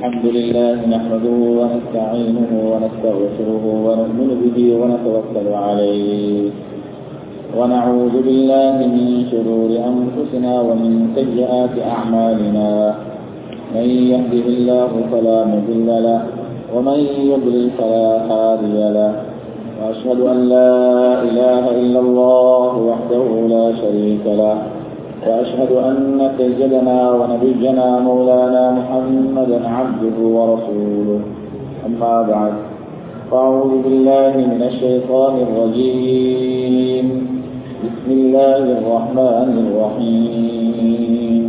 الحمد لله نحمده ونستعينه ونستغفره ونؤمن به ونتوكل عليه ونعوذ بالله من شرور أنفسنا ومن سيئات أعمالنا من يهده الله فلا مضل له ومن يضلل فلا هادي له وأشهد أن لا إله إلا الله وحده لا شريك له وأشهد أن سيدنا ونبينا مولانا محمدا عبده ورسوله أما بعد فأعوذ بالله من الشيطان الرجيم بسم الله الرحمن الرحيم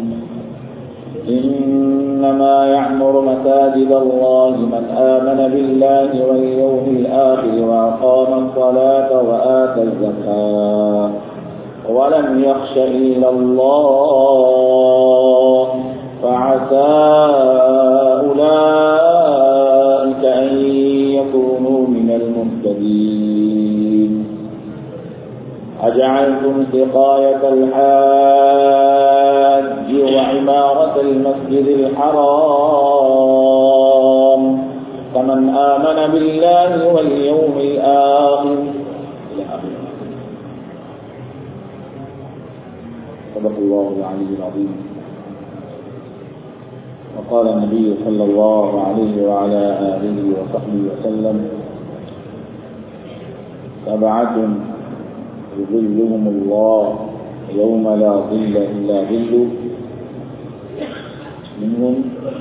إنما يعمر مساجد الله من آمن بالله واليوم الآخر وأقام الصلاة وآتى الزكاة ولم يخش إلا الله فعسى أولئك أن يكونوا من المهتدين أجعلتم سقاية الحاج وعمارة المسجد الحرام كمن آمن بالله واليوم الآخر صدق الله العلي العظيم وقال النبي صلى الله عليه وعلى آله وصحبه وسلم سبعة يظلهم الله يوم لا ظل إلا ظل منهم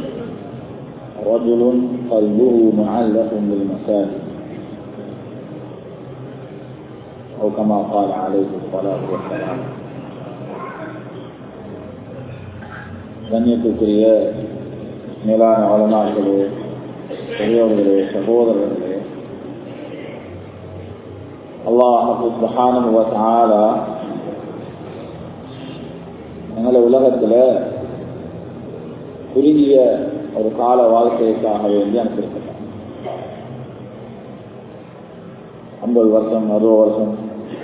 رجل قلبه معلق بالمساجد أو كما قال عليه الصلاة والسلام கண்ணியத்துக்குரிய மேலான வளநாட்களே பெரியவர்களே சகோதரர்களே அல்லாஹால எங்களை உலகத்தில் குறுகிய ஒரு கால வாழ்க்கைக்காக வேண்டி அனுப்பியிருக்கிறார் ஐம்பது வருஷம் அறுபது வருஷம்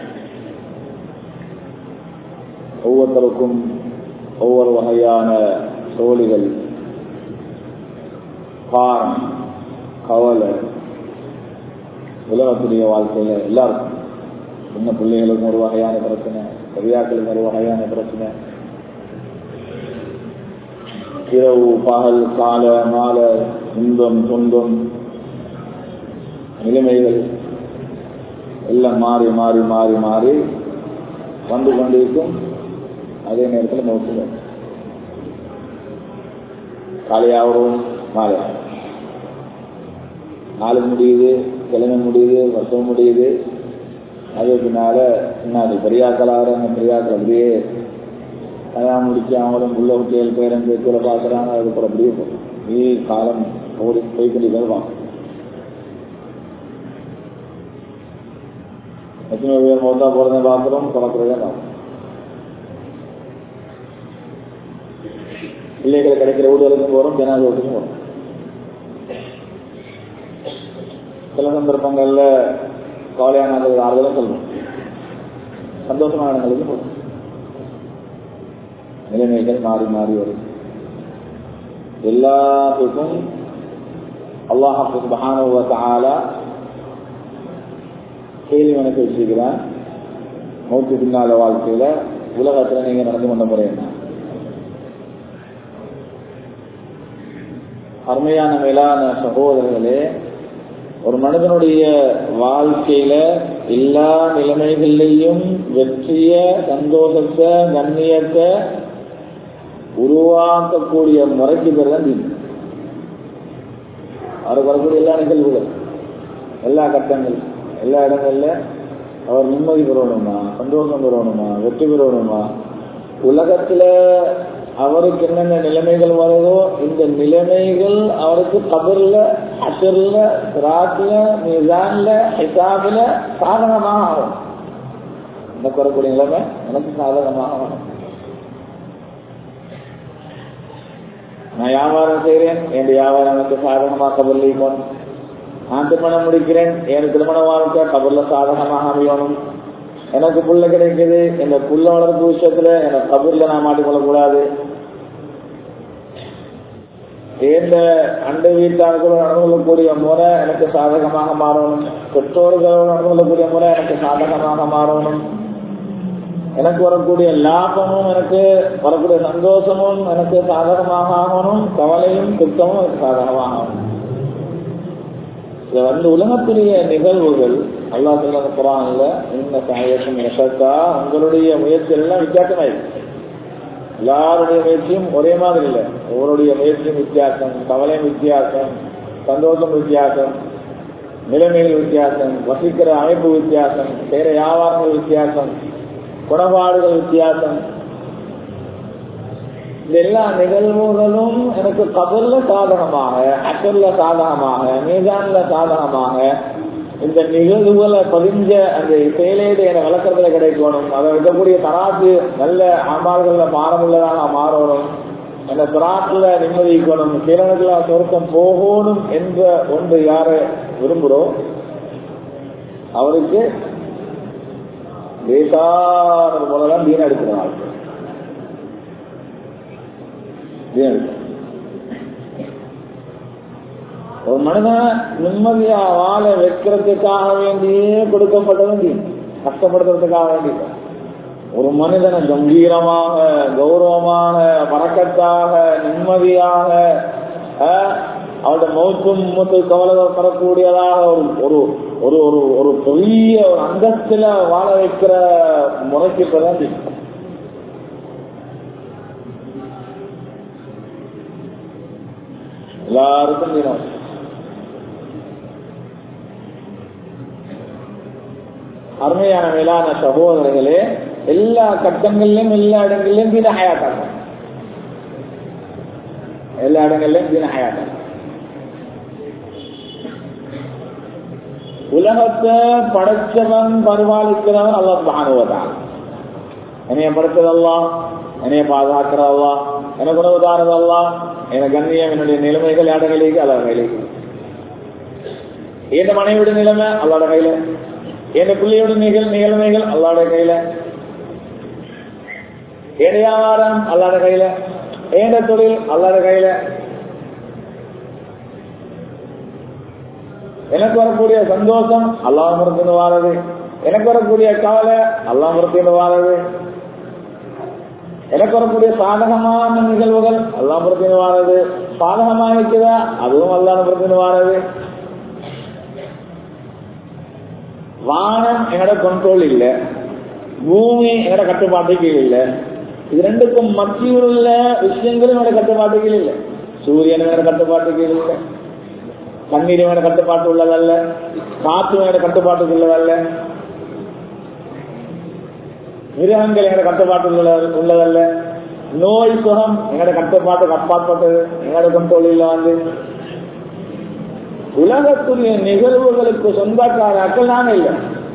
ஒவ்வொருத்தருக்கும் ஒவ்வொரு வகையான தோழிகள் காரம் கவலை உலகத்துடைய வாழ்க்கையில எல்லாருக்கும் சின்ன பிள்ளைகளுக்கும் ஒரு வகையான பிரச்சனை பெரியாக்களுக்கும் ஒரு வகையான பிரச்சனை இரவு பகல் கால மால இன்பம் துன்பம் நிலைமைகள் எல்லாம் மாறி மாறி மாறி மாறி வந்து கொண்டிருக்கும் அதே நேரத்தில் மௌத்து காலையாகவும் மாலையாகும் நாலு முடியுது கிழமை முடியுது வருஷம் முடியுது அது பின்னால என்ன அது பெரியாக்கள் ஆகிறாங்க பெரியாக்கள் அப்படியே கல்யாணம் முடிச்சு அவங்களும் புள்ள குட்டிகள் பேரன் பேச்சுகளை பார்க்குறாங்க அது கூட அப்படியே போகும் நீ காலம் ஓடி போய்கொண்டிருக்கிறது பார்க்கணும் எத்தனை பேர் மொத்தா போகிறத பார்க்குறோம் பிறக்கிறதே பார்க்கணும் பிள்ளைகள் கிடைக்கிற வீடுகளுக்கும் போகிறோம் ஜனாதி வீட்டுக்கும் போகிறோம் சில சந்தர்ப்பங்கள்ல கவலையான ஆறுதலும் சொல்லணும் சந்தோஷமான இடங்களுக்கு போகணும் நிலைமைகள் மாறி மாறி வரும் எல்லாத்துக்கும் அல்லாஹு சுபஹானுவத்தால கேள்வி எனக்கு வச்சிருக்கிறான் நூற்றி பின்னால வாழ்க்கையில உலகத்துல நீங்க நடந்து கொண்ட முறை என்ன அருமையான மேலான சகோதரர்களே ஒரு மனிதனுடைய வாழ்க்கையில எல்லா நிலைமைகள்லையும் வெற்றிய சந்தோஷத்தை கண்ணியத்தை உருவாக்கக்கூடிய முறைக்கு பேர் தான் தீன் அவருக்கு வரக்கூடிய எல்லா நிகழ்வுகள் எல்லா கட்டங்கள் எல்லா இடங்கள்ல அவர் நிம்மதி பெறணுமா சந்தோஷம் பெறணுமா வெற்றி பெறணுமா உலகத்துல அவருக்கு என்னென்ன நிலைமைகள் வருதோ இந்த நிலைமைகள் அவருக்கு கபர்ல அசர்ல ராத்துல மிசான்ல ஹிசாபில சாதகமாக ஆகும் எனக்கு வரக்கூடிய நிலைமை எனக்கு சாதகமாக ஆகும் நான் வியாபாரம் செய்கிறேன் என் வியாபாரம் எனக்கு சாதகமாக கபர்ல இருக்கணும் நான் திருமணம் முடிக்கிறேன் என் திருமண வாழ்க்கை கபர்ல சாதகமாக அமையணும் எனக்கு புள்ள கிடைக்குது இந்த புள்ள வளர்ப்பு விஷயத்துல எனக்கு கபூர்ல நான் மாட்டிக்கொள்ள கூடாது இந்த அண்டை வீட்டார்களோடு நடந்து கொள்ளக்கூடிய முறை எனக்கு சாதகமாக மாறணும் பெற்றோர்களோடு நடந்து கொள்ளக்கூடிய முறை எனக்கு சாதகமாக மாறணும் எனக்கு வரக்கூடிய லாபமும் எனக்கு வரக்கூடிய சந்தோஷமும் எனக்கு சாதகமாக ஆகணும் கவலையும் துக்கமும் எனக்கு சாதகமாக ஆகணும் இது வந்து உலகத்துடைய நிகழ்வுகள் அல்லா சொல்ல குரான்ல இந்த சாயசம் எசத்தா உங்களுடைய முயற்சி எல்லாம் வித்தியாசமாயிருக்கு எல்லாருடைய முயற்சியும் ஒரே மாதிரி இல்லை ஒவ்வொருடைய முயற்சியும் வித்தியாசம் கவலையும் வித்தியாசம் சந்தோஷம் வித்தியாசம் நிலைமைகள் வித்தியாசம் வசிக்கிற அமைப்பு வித்தியாசம் செய்கிற வியாபாரங்கள் வித்தியாசம் குணபாடுகள் வித்தியாசம் இந்த எல்லா நிகழ்வுகளும் எனக்கு கபர்ல சாதகமாக அக்கர்ல சாதகமாக மீதான்ல சாதகமாக இந்த நிகழ்வுகளை பதிஞ்ச அந்த செயலேடு என வளர்க்கறதுல கிடைக்கணும் அதை இருக்கக்கூடிய தராசு நல்ல அமால்கள்ல மாறமுள்ளதாக மாறணும் அந்த திராட்டுல நிம்மதிக்கணும் கிழங்குல சொருக்கம் போகணும் என்ற ஒன்று யார விரும்புகிறோம் அவருக்கு லேசான மூலம் தீன எடுக்கிற வாழ்க்கை தீன எடுக்கிற ஒரு மனிதன் நிம்மதியா வாழ வைக்கிறதுக்காக வேண்டியே கொடுக்கப்பட்டது தீன் கஷ்டப்படுத்துறதுக்காக வேண்டி ஒரு மனிதனை கம்பீரமாக கௌரவமாக பறக்கத்தாக நிம்மதியாக அவருடைய மௌத்தும் மூத்து கவலை பெறக்கூடியதாக ஒரு ஒரு ஒரு ஒரு ஒரு பெரிய ஒரு அந்தஸ்துல வாழ வைக்கிற முறைக்கு இப்பதான் எல்லாருக்கும் தினம் அருமையான மேலான சகோதரர்களே எல்லா கட்டங்களிலும் எல்லா இடங்களிலும் தின ஹயாத்தாங்க எல்லா இடங்களிலும் தின ஹயாத்தாங்க உலகத்தை படைச்சவன் பரிபாலிக்கிறவன் அல்லா மகானுவதான் என்னைய படைச்சதல்லா என்னைய பாதுகாக்கிறதல்லா எனக்கு உணவு தாரதல்லா எனக்கு கண்ணியம் என்னுடைய நிலைமைகள் யாட கையிലേക്ക് அல்ல கையிലേക്ക് என் மனைவியோட நிலைமை அல்லாட கையில என் பிள்ளையோட நிகழ் நிகழ்மைகள் அல்லாட கையில என் வியாபாரம் அல்லாட கையில ஏன தொழில் அல்லாட கையில எனக்கு வரக்கூடிய சந்தோஷம் அல்லாஹ் முறத்தின்னு வாழது எனக்கு வரக்கூடிய கவலை அல்லாஹ் முறத்தின்னு வாழது எனக்கு வரக்கூடிய சாதகமான நிகழ்வுகள் அல்லாஹ் முறத்தின்னு வாழது சாதகமாக இருக்குதா அதுவும் அல்லாஹ் முறத்தின்னு வாழது வானம் என்னோட கண்ட்ரோல் இல்ல பூமி என்னோட கட்டுப்பாட்டுக்கு இல்ல இது ரெண்டுக்கும் மத்தியில் உள்ள விஷயங்களும் என்னோட கட்டுப்பாட்டுக்கு இல்ல சூரியன் என்னோட கட்டுப்பாட்டுக்கு இல்ல தண்ணீர் வேற கட்டுப்பாட்டு உள்ளதல்ல காற்று வேற கட்டுப்பாட்டுக்கு உள்ளதல்ல மிருகங்கள் எங்கட கட்டுப்பாட்டு உள்ளதல்ல நோய் சுகம் எங்கட கட்டுப்பாட்டுக்கு அப்பாற்பட்டது எங்கட கண்ட்ரோல் இல்ல வந்து உலகத்துடைய நிகழ்வுகளுக்கு சொந்தக்காராக்கள் நாங்க இல்லை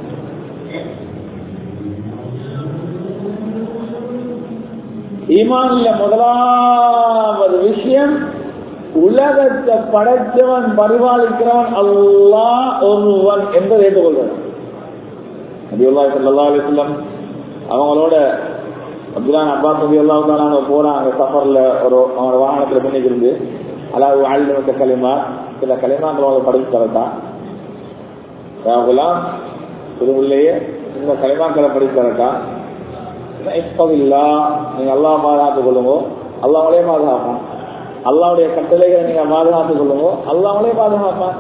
ஈமான்ல முதலாவது விஷயம் உலகத்தை படைத்தவன் பரிபாலிக்கிறவன் அல்லா ஒருவன் என்பதை ஏற்றுக்கொள்வது நபியுல்லா சல்லா அலிஸ்லம் அவங்களோட அப்துல்லான் அப்பாஸ் நபி அல்லாவுக்கான போறாங்க சஃபர்ல ஒரு அவனோட வாகனத்துல பண்ணிக்கிருந்து அதாவது ஆழ்ந்த வச்ச களிமா சில களிமாக்களோட படிச்சு தரட்டா ராகுலாம் திருவுள்ளையே இந்த களிமாக்களை படிச்சு தரட்டா இப்பதில்லா நீங்க அல்லா பாதுகாத்துக் கொள்ளுங்க அல்லாவுடைய பாதுகாப்பான் அல்லாவுடைய கட்டளைகளை நீங்க பாதுகாத்துக் கொள்ளுங்க அல்லாவுடைய பாதுகாப்பான்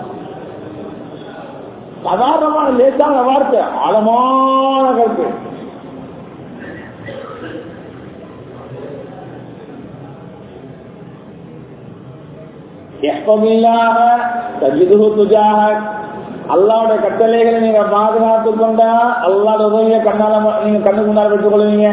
சாதாரணமான லேசான வார்த்தை ஆழமான கருத்து எப்பமில்லாக தஜிதுகு துஜாக அல்லாவுடைய கட்டளைகளை நீங்க பாதுகாத்து கொண்டா அல்லாட உதவிய கண்ணால நீங்க கண்ணு முன்னால் பெற்றுக் கொள்வீங்க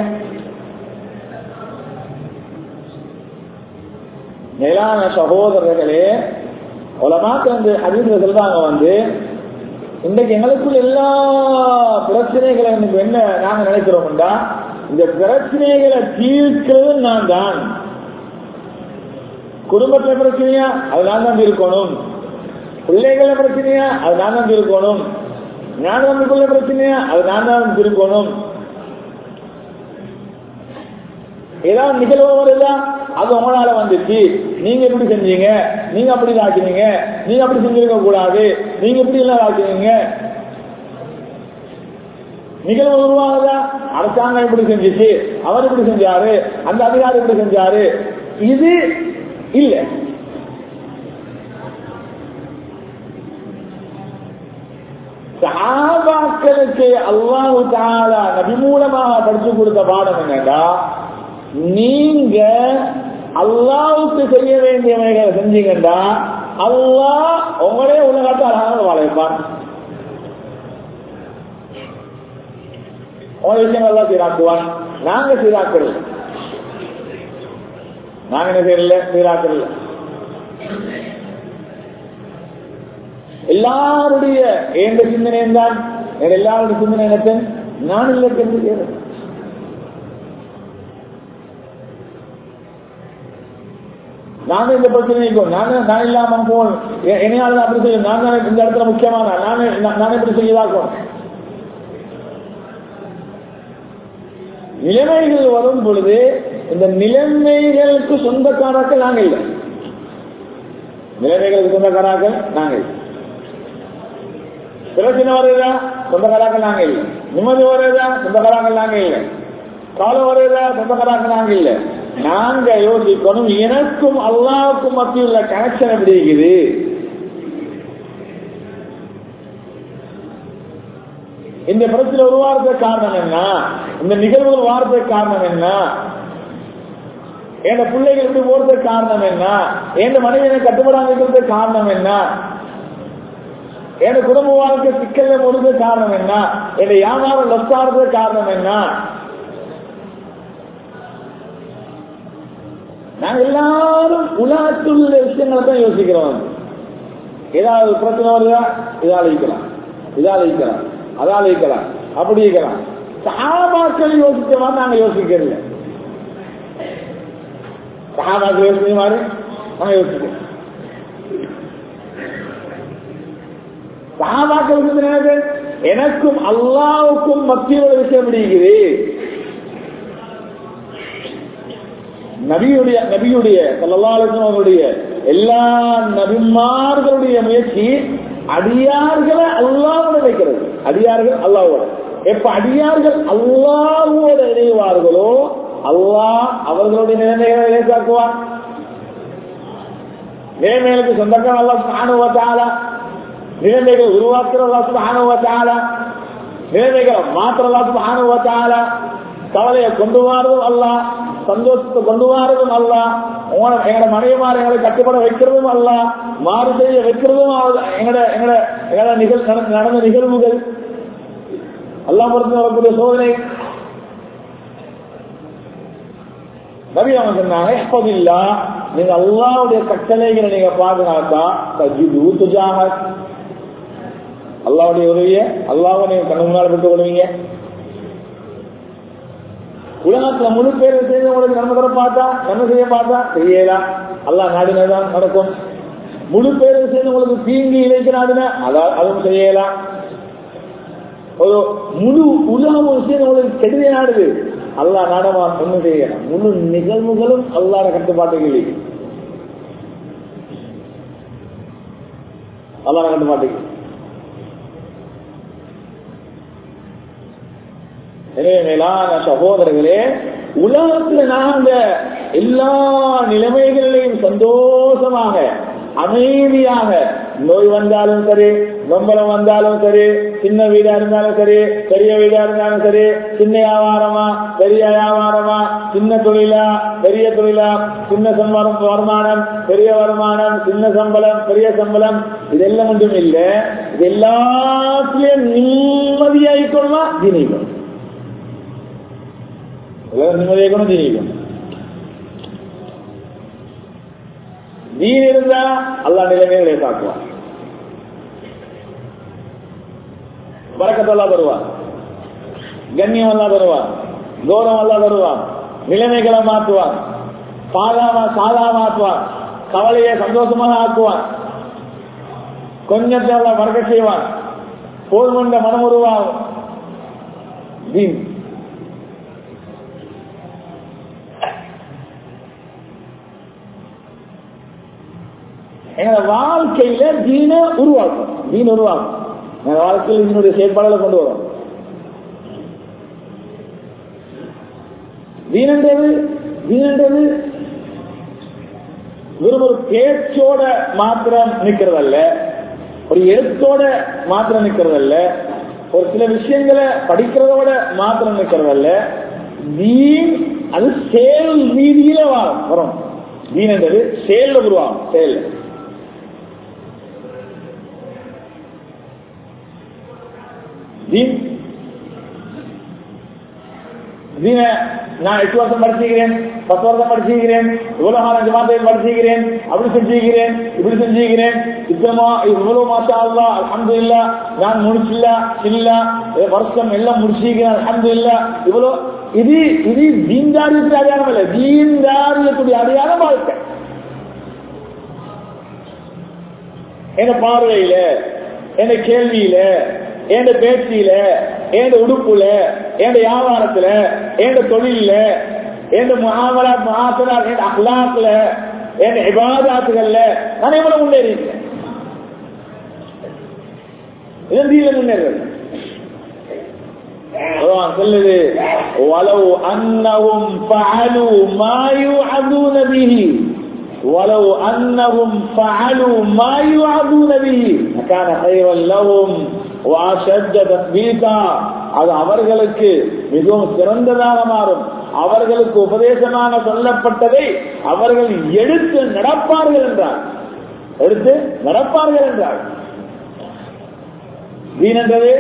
மேலான சகோதரர்களே உலமாக்கு வந்து அதிர்ந்து சொல்றாங்க வந்து இன்னைக்கு எங்களுக்குள்ள எல்லா பிரச்சனைகளை இன்னைக்கு என்ன நாங்க நினைக்கிறோம்டா இந்த பிரச்சனைகளை தீர்க்கிறது நான் தான் குடும்பத்துல பிரச்சனையா அது நான் தான் இருக்கணும் பிள்ளைகள பிரச்சனையா அது நான் தான் இருக்கணும் ஞான தம்பிக்குள்ள பிரச்சனையா அது நான் தான் இருக்கணும் ஏதாவது நிகழ்வு வருதா அது உங்களால வந்துச்சு நீங்க எப்படி செஞ்சீங்க நீங்க அப்படி ஆக்கினீங்க நீங்க அப்படி செஞ்சிருக்க கூடாது நீங்க இப்படி எல்லாம் ஆக்கினீங்க நிகழ்வு உருவாகுதா அரசாங்கம் இப்படி செஞ்சுச்சு அவர் இப்படி செஞ்சாரு அந்த அதிகாரி இப்படி செஞ்சாரு இது இல்ல சஹாபாக்களுக்கு அல்லாஹு தாலா நபி மூலமாக படிச்சு கொடுத்த பாடம் என்னடா நீங்க அல்லாவுக்கு செய்ய வேண்டியவைகளை செஞ்சீங்கன்னா அல்லாஹ் உங்களே உலகத்தை அழகாக வாழ வைப்பான் உங்க விஷயம் எல்லாம் சீராக்குவான் நாங்க சீராக்கல நாங்க என்ன செய்யல சீராக்கல எல்லாருடைய எந்த சிந்தனை தான் எல்லாருடைய சிந்தனை என்னத்தன் நான் இல்லை என்று நானும் இந்த பிரச்சனைக்கும் நானும் நான் இல்லாம போகணும் என்னையால அப்படி செய்யும் நான் தான் இந்த இடத்துல முக்கியமான நானே நானே இப்படி செய்யதாக்கும் நிலைமைகள் வரும் பொழுது இந்த நிலைமைகளுக்கு சொந்தக்காராக்கள் நாங்கள் இல்லை நிலைமைகளுக்கு சொந்தக்காராக்கள் நாங்கள் பிரச்சனை வருதா சொந்தக்காராக்கள் நாங்கள் இல்லை நிம்மதி வருதா சொந்தக்காராக்கள் நாங்கள் இல்லை காலம் வருதா சொந்தக்காராக்கள் நாங்கள் இல்லை நாங்க யோசிக்கணும் எனக்கும் அல்லாவுக்கும் மத்தியில் உள்ள கனெக்ஷன் எப்படி இருக்குது இந்த பிரச்சனை உருவாறதுக்கு காரணம் என்ன இந்த நிகழ்வுகள் வாரத்துக்கு காரணம் என்ன என் பிள்ளைகள் இப்படி போறதுக்கு காரணம் என்ன என் மனைவியை கட்டுப்படாம இருக்கிறதுக்கு காரணம் என்ன என் குடும்ப வாழ்க்கை சிக்கல்ல போறதுக்கு காரணம் என்ன என் வியாபாரம் லொஸ் ஆறதுக்கு காரணம் என்ன நாங்க எல்லாரும் உலகத்தில் உள்ள விஷயங்களை தான் யோசிக்கிறோம் ஏதாவது பிரச்சனை வருதா இதால வைக்கலாம் இதால வைக்கலாம் அதால வைக்கலாம் அப்படி வைக்கலாம் சகாபாக்கள் யோசிச்ச மாதிரி நாங்க யோசிக்கிறது சகாபாக்கள் யோசிச்ச மாதிரி நாங்க யோசிக்கிறோம் சகாபாக்கள் என்னது எனக்கும் அல்லாவுக்கும் மத்தியோட விஷயம் பிடிக்குது நபியுடைய நபியுடைய அவருடைய எல்லா நபிமார்களுடைய முயற்சி அடியார்களை அல்லாவோட வைக்கிறது அடியார்கள் அல்லாவோட எப்ப அடியார்கள் அல்லாவோட இணைவார்களோ அல்லாஹ் அவர்களுடைய நிலைமைகளை லேசாக்குவான் நிலைமைகளுக்கு சொந்தக்கார அல்லா சுபானுவத்தாலா நிலைமைகளை உருவாக்குற அல்லா சுபானுவத்தாலா நிலைமைகளை மாத்திர அல்லா சுபானுவத்தாலா கவலையை கொண்டு வாரதும் அல்ல சந்தோஷத்தை கொண்டு வாரதும் அல்ல எங்கட மனைவிமார் எங்களை கட்டுப்பட வைக்கிறதும் அல்ல மாறு செய்ய வைக்கிறதும் எங்கட எங்கட எங்கட நிகழ் நடந்த நிகழ்வுகள் எல்லாம் பொறுத்து வரக்கூடிய சோதனை நபி அவங்க சொன்னாங்க எப்போதில்லா நீங்க அல்லாவுடைய கட்டளைகளை நீங்க பாதுகாத்தா தஜிது துஜாக அல்லாவுடைய உதவிய அல்லாவை நீங்க கண்ணு முன்னால் விட்டு விடுவீங்க உலகத்துல முழு பேர் செய்து உங்களுக்கு நன்மை தர பார்த்தா நன்மை செய்ய பார்த்தா செய்யலாம் அல்லா நாடினதான் நடக்கும் முழு பேர் செய்து உங்களுக்கு தீங்கி இழைக்க நாடின அதான் அதுவும் செய்யலாம் ஒரு முழு உலகம் ஒரு செய்து உங்களுக்கு கெடுதி நாடுது அல்லா நாடமா ஒண்ணும் செய்யலாம் முழு நிகழ்வுகளும் அல்லாட கட்டுப்பாட்டுகள் அல்லாட கட்டுப்பாட்டுகள் எனவே மேலான சகோதரர்களே உலகத்துல நாங்க எல்லா நிலைமைகளிலையும் சந்தோஷமாக அமைதியாக நோய் வந்தாலும் சரி நொம்பலம் வந்தாலும் சரி சின்ன வீடா இருந்தாலும் சரி பெரிய வீடா இருந்தாலும் சரி சின்ன வியாபாரமா பெரிய வியாபாரமா சின்ன தொழிலா பெரிய தொழிலா சின்ன சம்பளம் வருமானம் பெரிய வருமானம் சின்ன சம்பளம் பெரிய சம்பளம் இதெல்லாம் ஒன்றும் இல்லை இது எல்லாத்திலையும் நிம்மதியாயிக்கொள்வா திணிக்கும் நிம்மதியாக்கணும் திணிக்கும் நீர் இருந்தா அல்லா நிலைமைகளை காட்டுவான் வரக்கத்தெல்லாம் வருவான் கண்ணியம் எல்லாம் வருவான் கௌரவம் எல்லாம் வருவான் நிலைமைகளை மாற்றுவான் சாதாமா சாதா மாற்றுவான் கவலையை சந்தோஷமாக ஆக்குவான் கொஞ்சத்தை எல்லாம் மறக்க செய்வான் போதுமன்ற மனம் உருவாகும் எங்களோட வாழ்க்கையில தீன உருவாக்கும் தீன் உருவாக்கும் எங்களோட வாழ்க்கையில் இதனுடைய செயற்பாடுகளை கொண்டு வரும் தீனன்றது தீனன்றது வெறும் ஒரு பேச்சோட மாத்திரம் நிக்கிறதல்ல ஒரு எழுத்தோட மாத்திரம் நிக்கிறதல்ல ஒரு சில விஷயங்களை படிக்கிறதோட மாத்திரம் நிக்கிறதல்ல தீன் அது செயல் ரீதியில வரும் வரும் தீன் என்றது செயல்ல உருவாகும் செயல் தீன் தீன நான் எட்டு வருஷம் படிச்சிருக்கிறேன் பத்து வருஷம் படிச்சிருக்கிறேன் இவ்வளவு காலம் ஜமாத்தையும் படிச்சிருக்கிறேன் அப்படி செஞ்சிருக்கிறேன் இப்படி செஞ்சிருக்கிறேன் இத்தமா இவ்வளவு மாசா அல்லா அலமது இல்ல நான் முடிச்சில்ல இல்ல வருஷம் எல்லாம் முடிச்சிருக்கிறேன் அலமது இல்ல இவ்வளவு இது இது தீன்தாரியத்துக்கு அடையாளம் இல்ல தீன்தாரியத்துடைய அடையாளம் வாழ்க்கை என் பார்வையில என் கேள்வியில என் பேச்சியில என் உடுப்புல என் வியாபாரத்துல என் தொழில என் முகாமலா மகாசனா என் அஹ்லாக்ல என் இபாதாத்துகள்ல நான் எவ்வளவு முன்னேறிக்கிறேன் இதன் முன்னேறது சொல்லுது ولو أنهم فعلوا ما يوعظون به ولو أنهم فعلوا ما يوعظون به لكان خيرا لهم وأشد تثبيتا அது அவர்களுக்கு மிகவும் சிறந்ததாக மாறும் அவர்களுக்கு உபதேசமாக சொல்லப்பட்டதை அவர்கள் எடுத்து நடப்பார்கள் என்றார் எடுத்து நடப்பார்கள் என்றார் வீணன்றது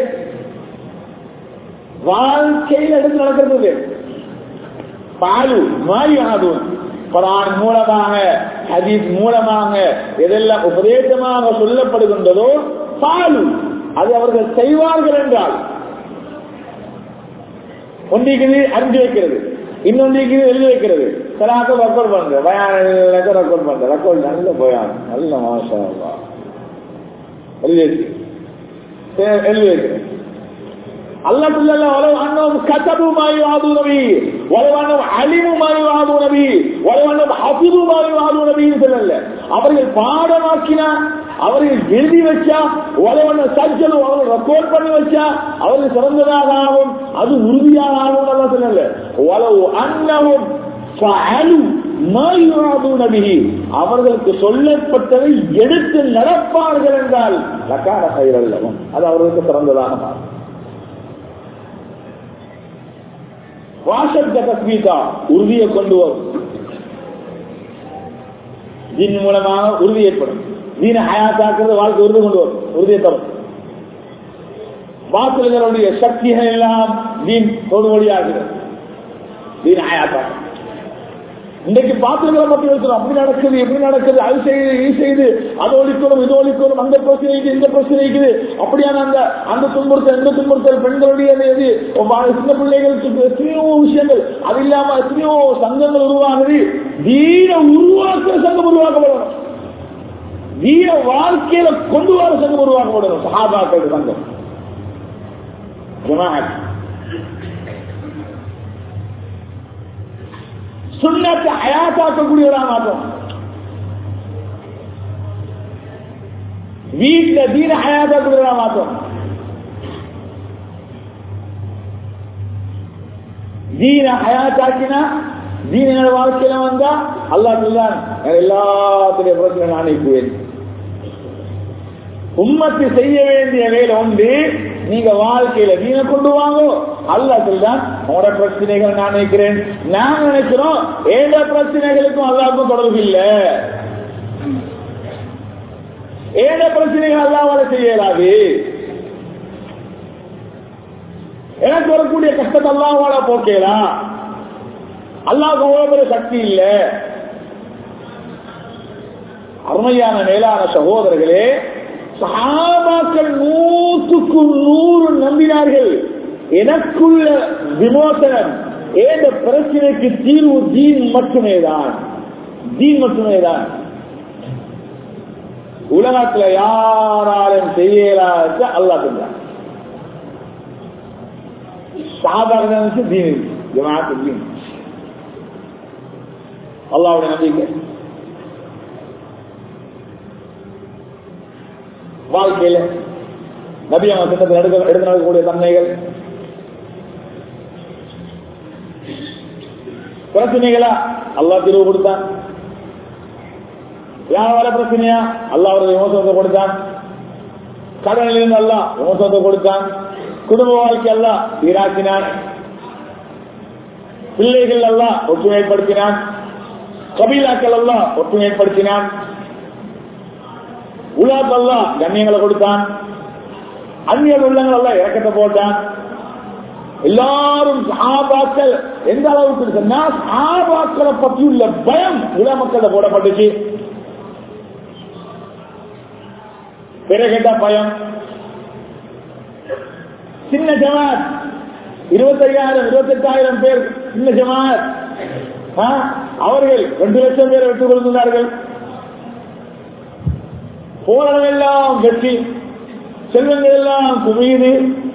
வாழ்க்கையில் எடுத்து நடக்கிறது பாலு மாறி ஆகும் குரான் மூலமாக ஹதீஸ் மூலமாக எதெல்லாம் உபதேசமாக சொல்லப்படுகின்றதோ பாலு அது அவர்கள் செய்வார்கள் என்றால் ஒன்றிக்குது அறிஞ்சு வைக்கிறது இன்னொன்றைக்கு எழுதி வைக்கிறது சிலாக்க ரெக்கார்ட் பண்ற பயான ரெக்கார்ட் பண்ற ரெக்கார்ட் நல்ல பயான் நல்ல மாசா எழுதி வச்சு எழுதி வைக்கிறேன் அல்லா சொல்லல ولو انهم كتبوا ما يوعدون به ولو انهم علموا ما يوعدون به ولو انهم حفظوا ما يوعدون به சொல்லல அவர்கள் பாடமாக்கினா அவர்கள் எழுதி வச்சா உலவன சஜ்ஜலும் அவர்கள் ரெக்கார்ட் பண்ணி வச்சா அவர்கள் சிறந்ததாக ஆகும் அது உறுதியாக ஆகும் நல்லா சொல்லல உலவு அன்னவும் அவர்களுக்கு சொல்லப்பட்டதை எடுத்து நடப்பார்கள் என்றால் லக்கார கயிறல்லவும் அது அவர்களுக்கு சிறந்ததாக மாறும் வாசத்த தஸ்மீகா உறுதியை கொண்டு வரும் தீன் மூலமாக உறுதி ஏற்படும் தீன ஹயாத்தாக்குறது வாழ்க்கை உறுதி கொண்டு வரும் உறுதியை தரும் வாசல்களுடைய சக்திகள் எல்லாம் தீன் தொடுவழியாகிறது தீன ஹயாத்தாக்கு இன்னைக்கு பாத்திரங்களை பத்தி இருக்கிறோம் அப்படி நடக்குது எப்படி நடக்குது அது செய்யுது இது செய்யுது அது ஒழிக்கணும் இது ஒழிக்கணும் அந்த பிரச்சனை இருக்குது இந்த பிரச்சனை இருக்குது அப்படியான அந்த அந்த துன்புறுத்தல் இந்த துன்புறுத்தல் பெண்களுடைய எது சின்ன பிள்ளைகளுக்கு எத்தனையோ விஷயங்கள் அது இல்லாம எத்தனையோ சங்கங்கள் உருவாகுது வீர உருவாக்குற சங்கம் உருவாக்கப்படணும் வீர வாழ்க்கையில கொண்டு வர சங்கம் உருவாக்கப்படணும் சஹாபாக்கள் சங்கம் ஜமாத் சுண்ணத்தை அயாத்தாக்கக்கூடியவரா மாற்றம் வீட்டுல தீன அயாத்தாக்கூடியவரா மாற்றம் தீன அயாத்தாக்கினா தீன வாழ்க்கையில வந்தா அல்லா சொல்லான் எல்லாத்துடைய பிரச்சனை நான் நீக்குவேன் உம்மத்து செய்ய வேண்டிய வேலை உண்டு நீங்க வாழ்க்கையில வீண கொண்டு வாங்க அல்லா சொல்றான் உங்களோட பிரச்சனைகள் நான் நினைக்கிறேன் நான் நினைக்கிறோம் ஏழ பிரச்சனைகளுக்கும் அல்லாவுக்கும் தொடர்பு இல்ல ஏழ பிரச்சனைகள் அல்லாவால செய்யலாது எனக்கு வரக்கூடிய கஷ்டத்தை அல்லாவால போக்கலாம் அல்லாவுக்கு அவ்வளவு பெரிய சக்தி இல்ல அருமையான மேலான சகோதரர்களே சஹாபாக்கள் நூற்றுக்கு நூறு நம்பினார்கள் எனக்குள்ள விமோசனம் ஏத பிரச்சனைக்கு தீர்வு தீன் மட்டுமே தான் தீன் மட்டுமே தான் உலகத்துல யாராலும் செய்யலாத அல்லா செஞ்சான் சாதாரண தீன் ஜமாத்து தீன் அல்லாவுடைய நம்பிக்கை வாழ்க்கையில நபி அவன் திட்டத்தில் எடுக்க எடுத்து நடக்கக்கூடிய தன்மைகள் பிரச்சனைகளா அல்லாஹ் தீர்வு கொடுத்தான் வியாபார பிரச்சனையா அல்லாஹ் அவருக்கு விமோசனத்தை கொடுத்தான் கடனில் இருந்து அல்லாஹ் விமோசனத்தை கொடுத்தான் குடும்ப வாழ்க்கை அல்லாஹ் சீராக்கினான் பிள்ளைகள் அல்லாஹ் ஒற்றுமைப்படுத்தினான் கபீலாக்கள் அல்லாஹ் ஒற்றுமைப்படுத்தினான் உலாத் அல்லாஹ் கண்ணியங்களை கொடுத்தான் அந்நியர் உள்ளங்கள் எல்லாம் இறக்கத்தை போட்டான் எல்லாரும் சஹாபாக்கள் எந்த அளவுக்கு சொன்னா சஹாபாக்களை பத்தி உள்ள பயம் உலக மக்கள்ல போடப்பட்டுச்சு பிறகெட்ட பயம் சின்ன ஜமாத் இருபத்தையாயிரம் இருபத்தெட்டாயிரம் பேர் சின்ன ஜமாத் ஆ, அவர்கள் ரெண்டு லட்சம் பேர் வெற்றி கொண்டிருந்தார்கள் போனதெல்லாம் வெற்றி செல்வங்கள் எல்லாம் குவியுது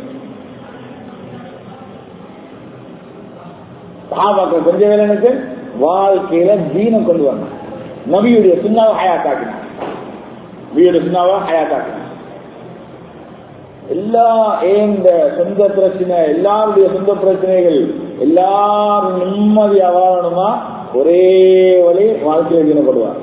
சஹாபாக்கள் கொஞ்ச வேலை எனக்கு வாழ்க்கையில தீனை கொண்டு வரணும் நபியுடைய சுண்ணாவை ஹயாத்தாக்கினான் நபியுடைய சுண்ணாவை ஹயாத்தாக்கினான் எல்லா இந்த சொந்த பிரச்சனை எல்லாருடைய சொந்த பிரச்சனைகள் எல்லாரும் நிம்மதியா வாழணுமா ஒரே வழி வாழ்க்கையில் தீனப்படுவார்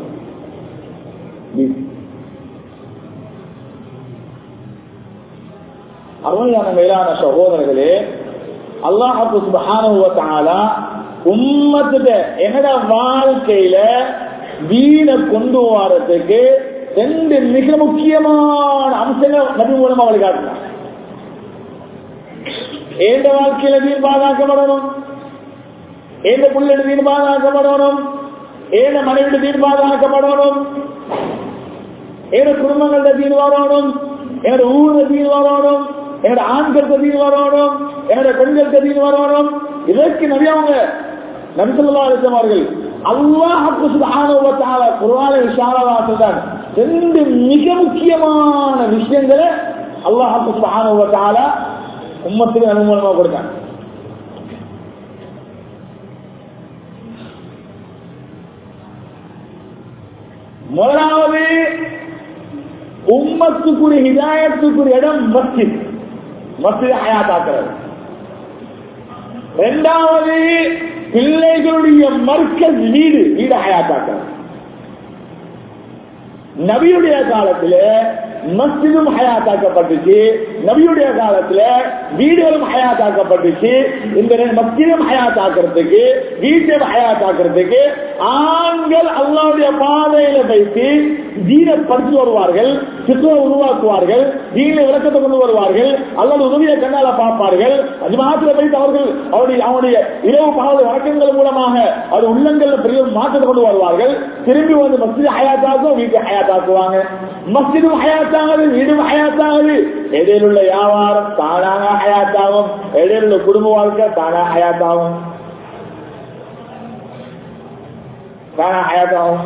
அருமையான மேலான சகோதரர்களே அல்லாஹு சுபஹானஹு வ தஆலா உம்மத்துட என்னோட வாழ்க்கையில வீண கொண்டு வரதுக்கு ரெண்டு மிக முக்கியமான அம்சங்கள் நபி மூலமா வழிகாட்டினார் ஏந்த வாழ்க்கையில வீண் பாதுகாக்கப்படணும் ஏந்த புள்ளிட வீண் பாதுகாக்கப்படணும் ஏந்த மனைவிட வீண் பாதுகாக்கப்படணும் ஏத குடும்பங்கள்ட தீன் வரணும் என்னோட ஊர்ல தீன் வரணும் என்னோட ஆண்களுக்கு தீன் வரணும் என்னோட பெண்களுக்கு தீன் வரணும் இதற்கு நிறைய அவங்க நபிசல்லா அலிசமார்கள் அல்லாஹுக்கு சுபானுவத்தால குர்ஆன இஷாரவா சொல்றாங்க ரெண்டு மிக முக்கியமான விஷயங்களை அல்லாஹுக்கு சுபானுவத்தால உம்மத்துக்கு அனுமூலமா கொடுத்தாங்க முதலாவது உம்மத்துக்குரிய ஹிதாயத்துக்குரிய இடம் மஸ்ஜித் மஸ்ஜித் ஹயாத்தாக்குறது இரண்டாவது பிள்ளைகளுடைய மர்க்கஸ் வீடு வீடு ஹயாத்தாக்குறது நபியுடைய காலத்துல மஸ்ஜிதும் ஹயாத்தாக்கப்பட்டுச்சு நபியுடைய காலத்துல வீடுகளும் ஹயாத்தாக்கப்பட்டுச்சு இந்த ரெண்டு மஸ்ஜிதும் ஹயாத்தாக்குறதுக்கு வீட்டையும் ஹயாத்தாக்குறதுக்கு ஆண்கள் அல்லாவுடைய பாதையில வைத்து தீனை படித்து வருவார்கள் சித்துவ உருவாக்குவார்கள் தீன விளக்கத்தை கொண்டு வருவார்கள் அல்லது உதவியை கண்ணால பார்ப்பார்கள் அது மாத்திர வைத்து அவர்கள் அவருடைய அவனுடைய இரவு பகல் வழக்கங்கள் மூலமாக அது உள்ளங்கள்ல பெரிய மாற்றத்தை கொண்டு வருவார்கள் திரும்பி வந்து மஸ்ஜித் ஹயாத்தாக்கும் வீட்டை ஹயாத்தாக்குவாங்க மஸ்ஜிதும் ஹயாத்தாகுது வீடும் ஹயாத்தாகுது இடையில் உள்ள வியாபாரம் தானாக ஹயாத்தாகும் இடையில் உள்ள குடும்ப வாழ்க்கை தானாக ஹயாத்தாகும் தானா ஹயாத்தாகும்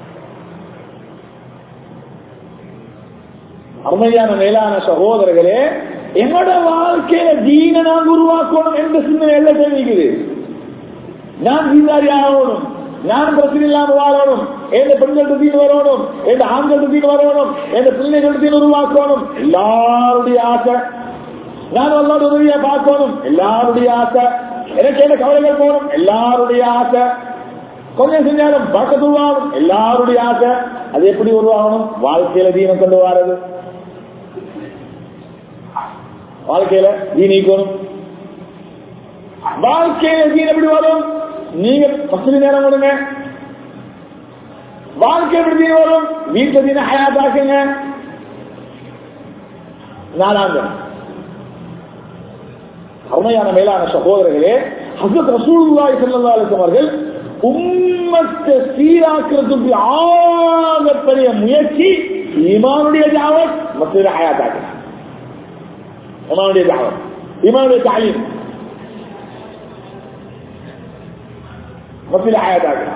அருமையான மேலான சகோதரர்களே என்னோட வாழ்க்கையில தீன நான் உருவாக்கணும் என்ற சிந்தனை எல்லாம் தெரிவிக்குது நான் தீதாரி ஆகணும் நான் பிரச்சனை இல்லாம வாழணும் எந்த பெண்கள் தீன் வரணும் எந்த ஆண்கள் தீன் வரணும் எந்த பிள்ளைகள் தீன் உருவாக்கணும் எல்லாருடைய ஆசை நான் எல்லாரும் உதவியா பார்க்கணும் எல்லாருடைய ஆசை எனக்கு என்ன கவலைகள் போகணும் எல்லாருடைய ஆசை கொஞ்சம் செஞ்சாலும் பக்கத்து உருவாகணும் எல்லாருடைய ஆசை அது எப்படி உருவாகணும் வாழ்க்கையில தீனம் கொண்டு வாரது வாழ்க்கையில தீனிக்கணும் வாழ்க்கையில தீன் எப்படி வரும் நீங்க பசங்க நேரம் கொடுங்க வாழ்க்கை எப்படி தீன் வரும் வீட்டுல தீன ஹயாத்தாக்குங்க நாலாங்க அருமையான மேலான சகோதரர்களே ஹசரத் ரசூலுல்லாஹி ஸல்லல்லாஹு அலைஹி அவர்கள் உம்மத்தை சீராக்குறதுக்கு ஆகப்பெரிய முயற்சி ஈமானுடைய ஜாவத் மத்திய ஹயாத்தாக்குங்க ஈமானுடைய ஜாவத் ஈமானுடைய தாலீம் மத்திய ஹயாத்தாக்குங்க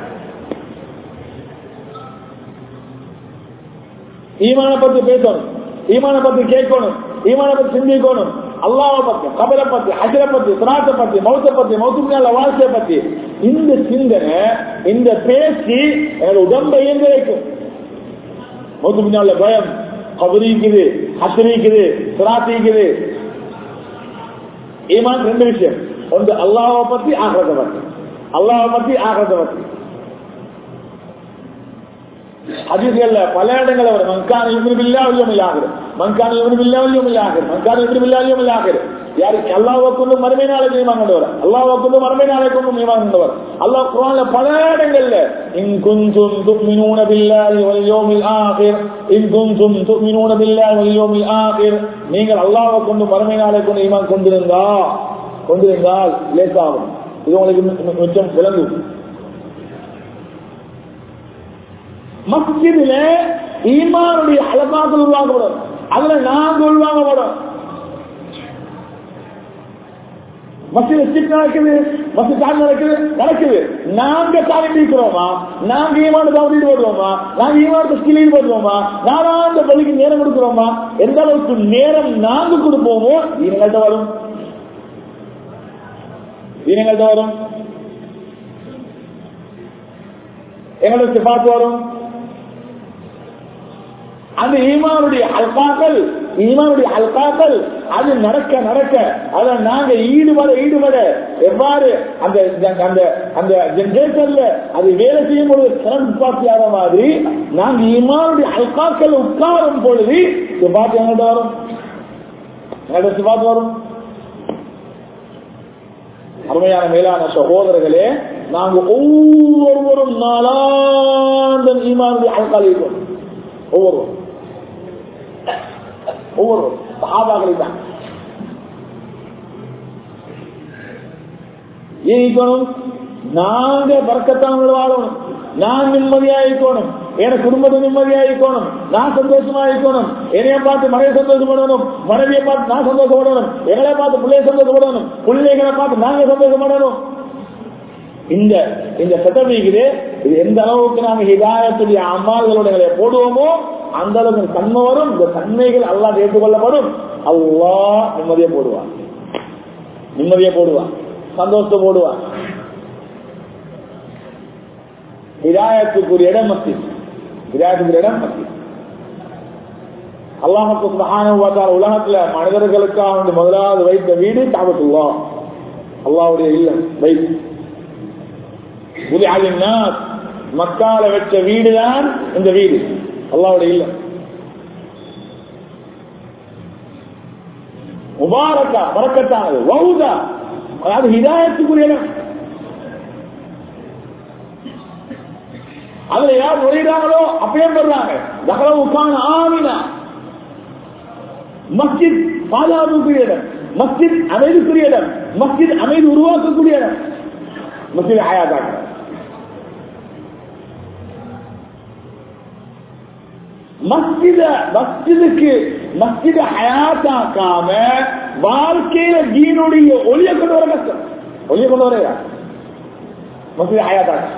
ஈமான பத்தி பேசணும் ஈமான பத்தி கேட்கணும் ஈமான பத்தி சிந்திக்கணும் அல்லாவை பத்தி கபரை பத்தி அஜர பத்தி சிராத்தை பத்தி மௌத்த பத்தி மௌத்துக்கு வாழ்க்கையை பத்தி இந்த சிந்தனை இந்த பேசி என்னோட உடம்பை இயங்க வைக்கும் மௌத்து பின்னால பயம் கபரிக்குது ஹசரிக்குது சிராத்திக்குது ஈமான் ரெண்டு விஷயம் ஒன்று அல்லாஹை பத்தி ஆகிறத பத்தி அல்லாஹை பத்தி ஆகிறத பத்தி ஹதீஸ்கள்ல பல இடங்கள் வரும் மன்கான இவனுமில்லா ஒழியமில்லாகிறது மன்கான இவனுமில்லா ஒழியமில்லாகிறது மன்கான இவனுமில்லா ஒழியமில்லாகிறது யாருக்கு அல்லாவை கொண்டு மறுமை நாளை நியமம் கொண்டு வர அல்லாவை கொண்டு மறுமை நாளை கொண்டு நியமம் கொண்டு வர அல்லாஹ் குரான்ல பல இடங்கள்ல இன் குஞ்சும் துக்மினூன பில்லாஹி வல் யௌமில் ஆகிர் இன் குஞ்சும் துக்மினூன பில்லாஹி வல் யௌமில் ஆகிர் நீங்கள் அல்லாவை கொண்டு மறுமை நாளை கொண்டு ஈமான் கொண்டிருந்தா கொண்டிருந்தால் லேசாகும் இது உங்களுக்கு மிச்சம் விளங்கும் மஸ்ஜிதுல ஈமானுடைய அலகாக்கள் உருவாக்கப்படும் அதுல நாங்க உருவாக்கப்படும் மசித ஸ்டிக் நடக்குது மசி தாண்டி நடக்குது நடக்குது நாங்க தாண்டி இருக்கிறோமா நாங்க ஈமான தாண்டி ஈடுபடுவோமா நாங்க ஈமானத்தை ஸ்கில் ஈடுபடுவோமா நாலாந்த பள்ளிக்கு நேரம் கொடுக்கிறோமா எந்த அளவுக்கு நேரம் நாங்க கொடுப்போமோ இனங்கள்ட்ட வரும் இனங்கள்ட்ட வரும் எங்களோட சிபாத்து வரும் அந்த ஈமானுடைய அல்காக்கள் ஈமானுடைய அல்காக்கள் அது நடக்க நடக்க அதை நாங்க ஈடுபட ஈடுபட எவ்வாறு அந்த அந்த அந்த ஜென்ரேஷன்ல அது வேலை செய்யும் பொழுது கரண்ட் பாஸ் ஆகிற மாதிரி நாங்க ஈமானுடைய அல்காக்கள் உட்காரும் பொழுது சிபாத்து எங்கள்கிட்ட வரும் எங்கள்கிட்ட சிபாத்து வரும் அருமையான மேலான சகோதரர்களே நாங்க ஒவ்வொருவரும் நாளாந்த ஈமானுடைய அல்கால் இருக்கும் ஒவ்வொருவரும் ஒவ்வொரு சகாபாக்களை தான் இருக்கணும் நாங்க பறக்கத்தான் வாழணும் நான் நிம்மதியா இருக்கணும் என் குடும்பத்தை நிம்மதியா இருக்கணும் நான் சந்தோஷமா இருக்கணும் என்னைய பார்த்து மனைவி சந்தோஷப்படணும் மனைவியை பார்த்து நான் சந்தோஷப்படணும் எங்களை பார்த்து பிள்ளைய சந்தோஷப்படணும் பிள்ளைகளை பார்த்து நாங்க சந்தோஷப்படணும் இந்த இந்த சட்டமிக்குது இது எந்த அளவுக்கு நாங்க ஹிதாயத்துடைய அம்மாள்களுடைய போடுவோமோ அந்த அளவுக்கு தன்மை வரும் இந்த தன்மைகள் அல்லா ஏற்றுக்கொள்ளப்படும் அல்லா நிம்மதியை போடுவான் நிம்மதியை போடுவான் சந்தோஷத்தை போடுவான் ஹிதாயத்துக்குரிய இடம் மத்தி ஹிதாயத்துக்குரிய இடம் மத்தி அல்லாஹுக்கு சுபஹானுவாத்தால் உலகத்துல மனிதர்களுக்காக முதலாவது வைத்த வீடு காபத்துல்லா அல்லாவுடைய இல்லம் வைத்து மக்கால வச்ச வீடுதான் இந்த வீடு அல்லாவுடைய இல்லம் முபாரக்கா பறக்கத்தானது வவுதா அதாவது ஹிதாயத்துக்குரிய இடம் அதுல யார் நுழைகிறாங்களோ அப்பயே பெறாங்க தகவலுக்கான ஆமினா மஸ்ஜித் பாதுகாப்புக்குரிய இடம் மஸ்ஜித் அமைதிக்குரிய இடம் மஸ்ஜித் அமைதி உருவாக்கக்கூடிய இடம் மஸ்ஜித் ஆயாதாங்க மஸ்ஜித மஸ்ஜிதுக்கு மஸ்ஜித ஹயாத்தாக்காம வாழ்க்கையில தீனுடைய ஒளிய கொண்டு வர கஷ்டம் ஒளிய கொண்டு வர மஸ்ஜித ஹயாத்தாக்க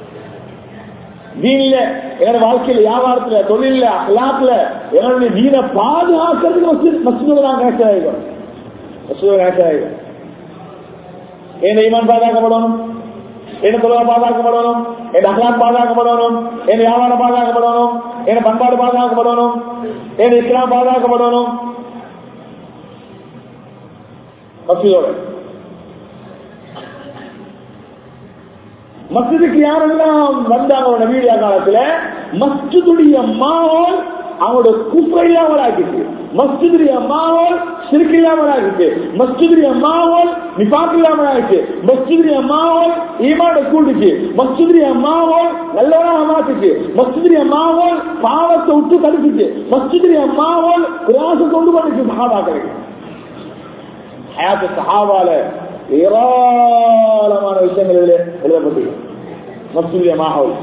தீன்ல என்னோட வாழ்க்கையில வியாபாரத்துல தொழில அலாத்துல என்னுடைய தீனை பாதுகாக்கிறதுக்கு மஸ்ஜித் மஸ்ஜிதோட நான் கனெக்ட் ஆகிடும் மஸ்ஜிதோட கனெக்ட் ஆகிடும் என் ஈமான் பாதுகாக்கப்படணும் என் தொழிலை பாதுகாக்கப்படணும் என் அகலான் பாதுகாக்கப்படணும் என் வியாபாரம் பாதுகாக்கப்படணும் என் பண்பாடு பாதுகாக்கப்படணும் என் இஸ்லாம் பாதுகாக்கப்படணும் மசிதோட மஸ்ஜிதுக்கு யாரெல்லாம் வந்தாங்க நவீன காலத்துல மஸ்ஜிதுடைய மாவோல் அவனோட குப்பை இல்லாமல் ஆக்கிட்டு மஸ்ஜிதுடைய மாவோல் சிறுக்கு இல்லாமல் ஆகிட்டு மஸ்ஜிதுடைய மாவோல் நிபாக்கு இல்லாமல் ஆகிட்டு மஸ்ஜிதுடைய மாவோல் ஈமாட கூட்டுச்சு மஸ்ஜிதுடைய மாவோல் நல்லவனாக மாத்துச்சு மஸ்ஜிதுடைய மாவோல் பாவத்தை விட்டு தடுத்துச்சு மஸ்ஜிதுடைய மாவோல் கிராச கொண்டு வந்துச்சு சகாபாக்களுக்கு ஹயாத்து சஹாபால ஏராளமான விஷயங்கள் இதுல எழுதப்பட்டு மஸ்ஜிதுடைய மாஹோல்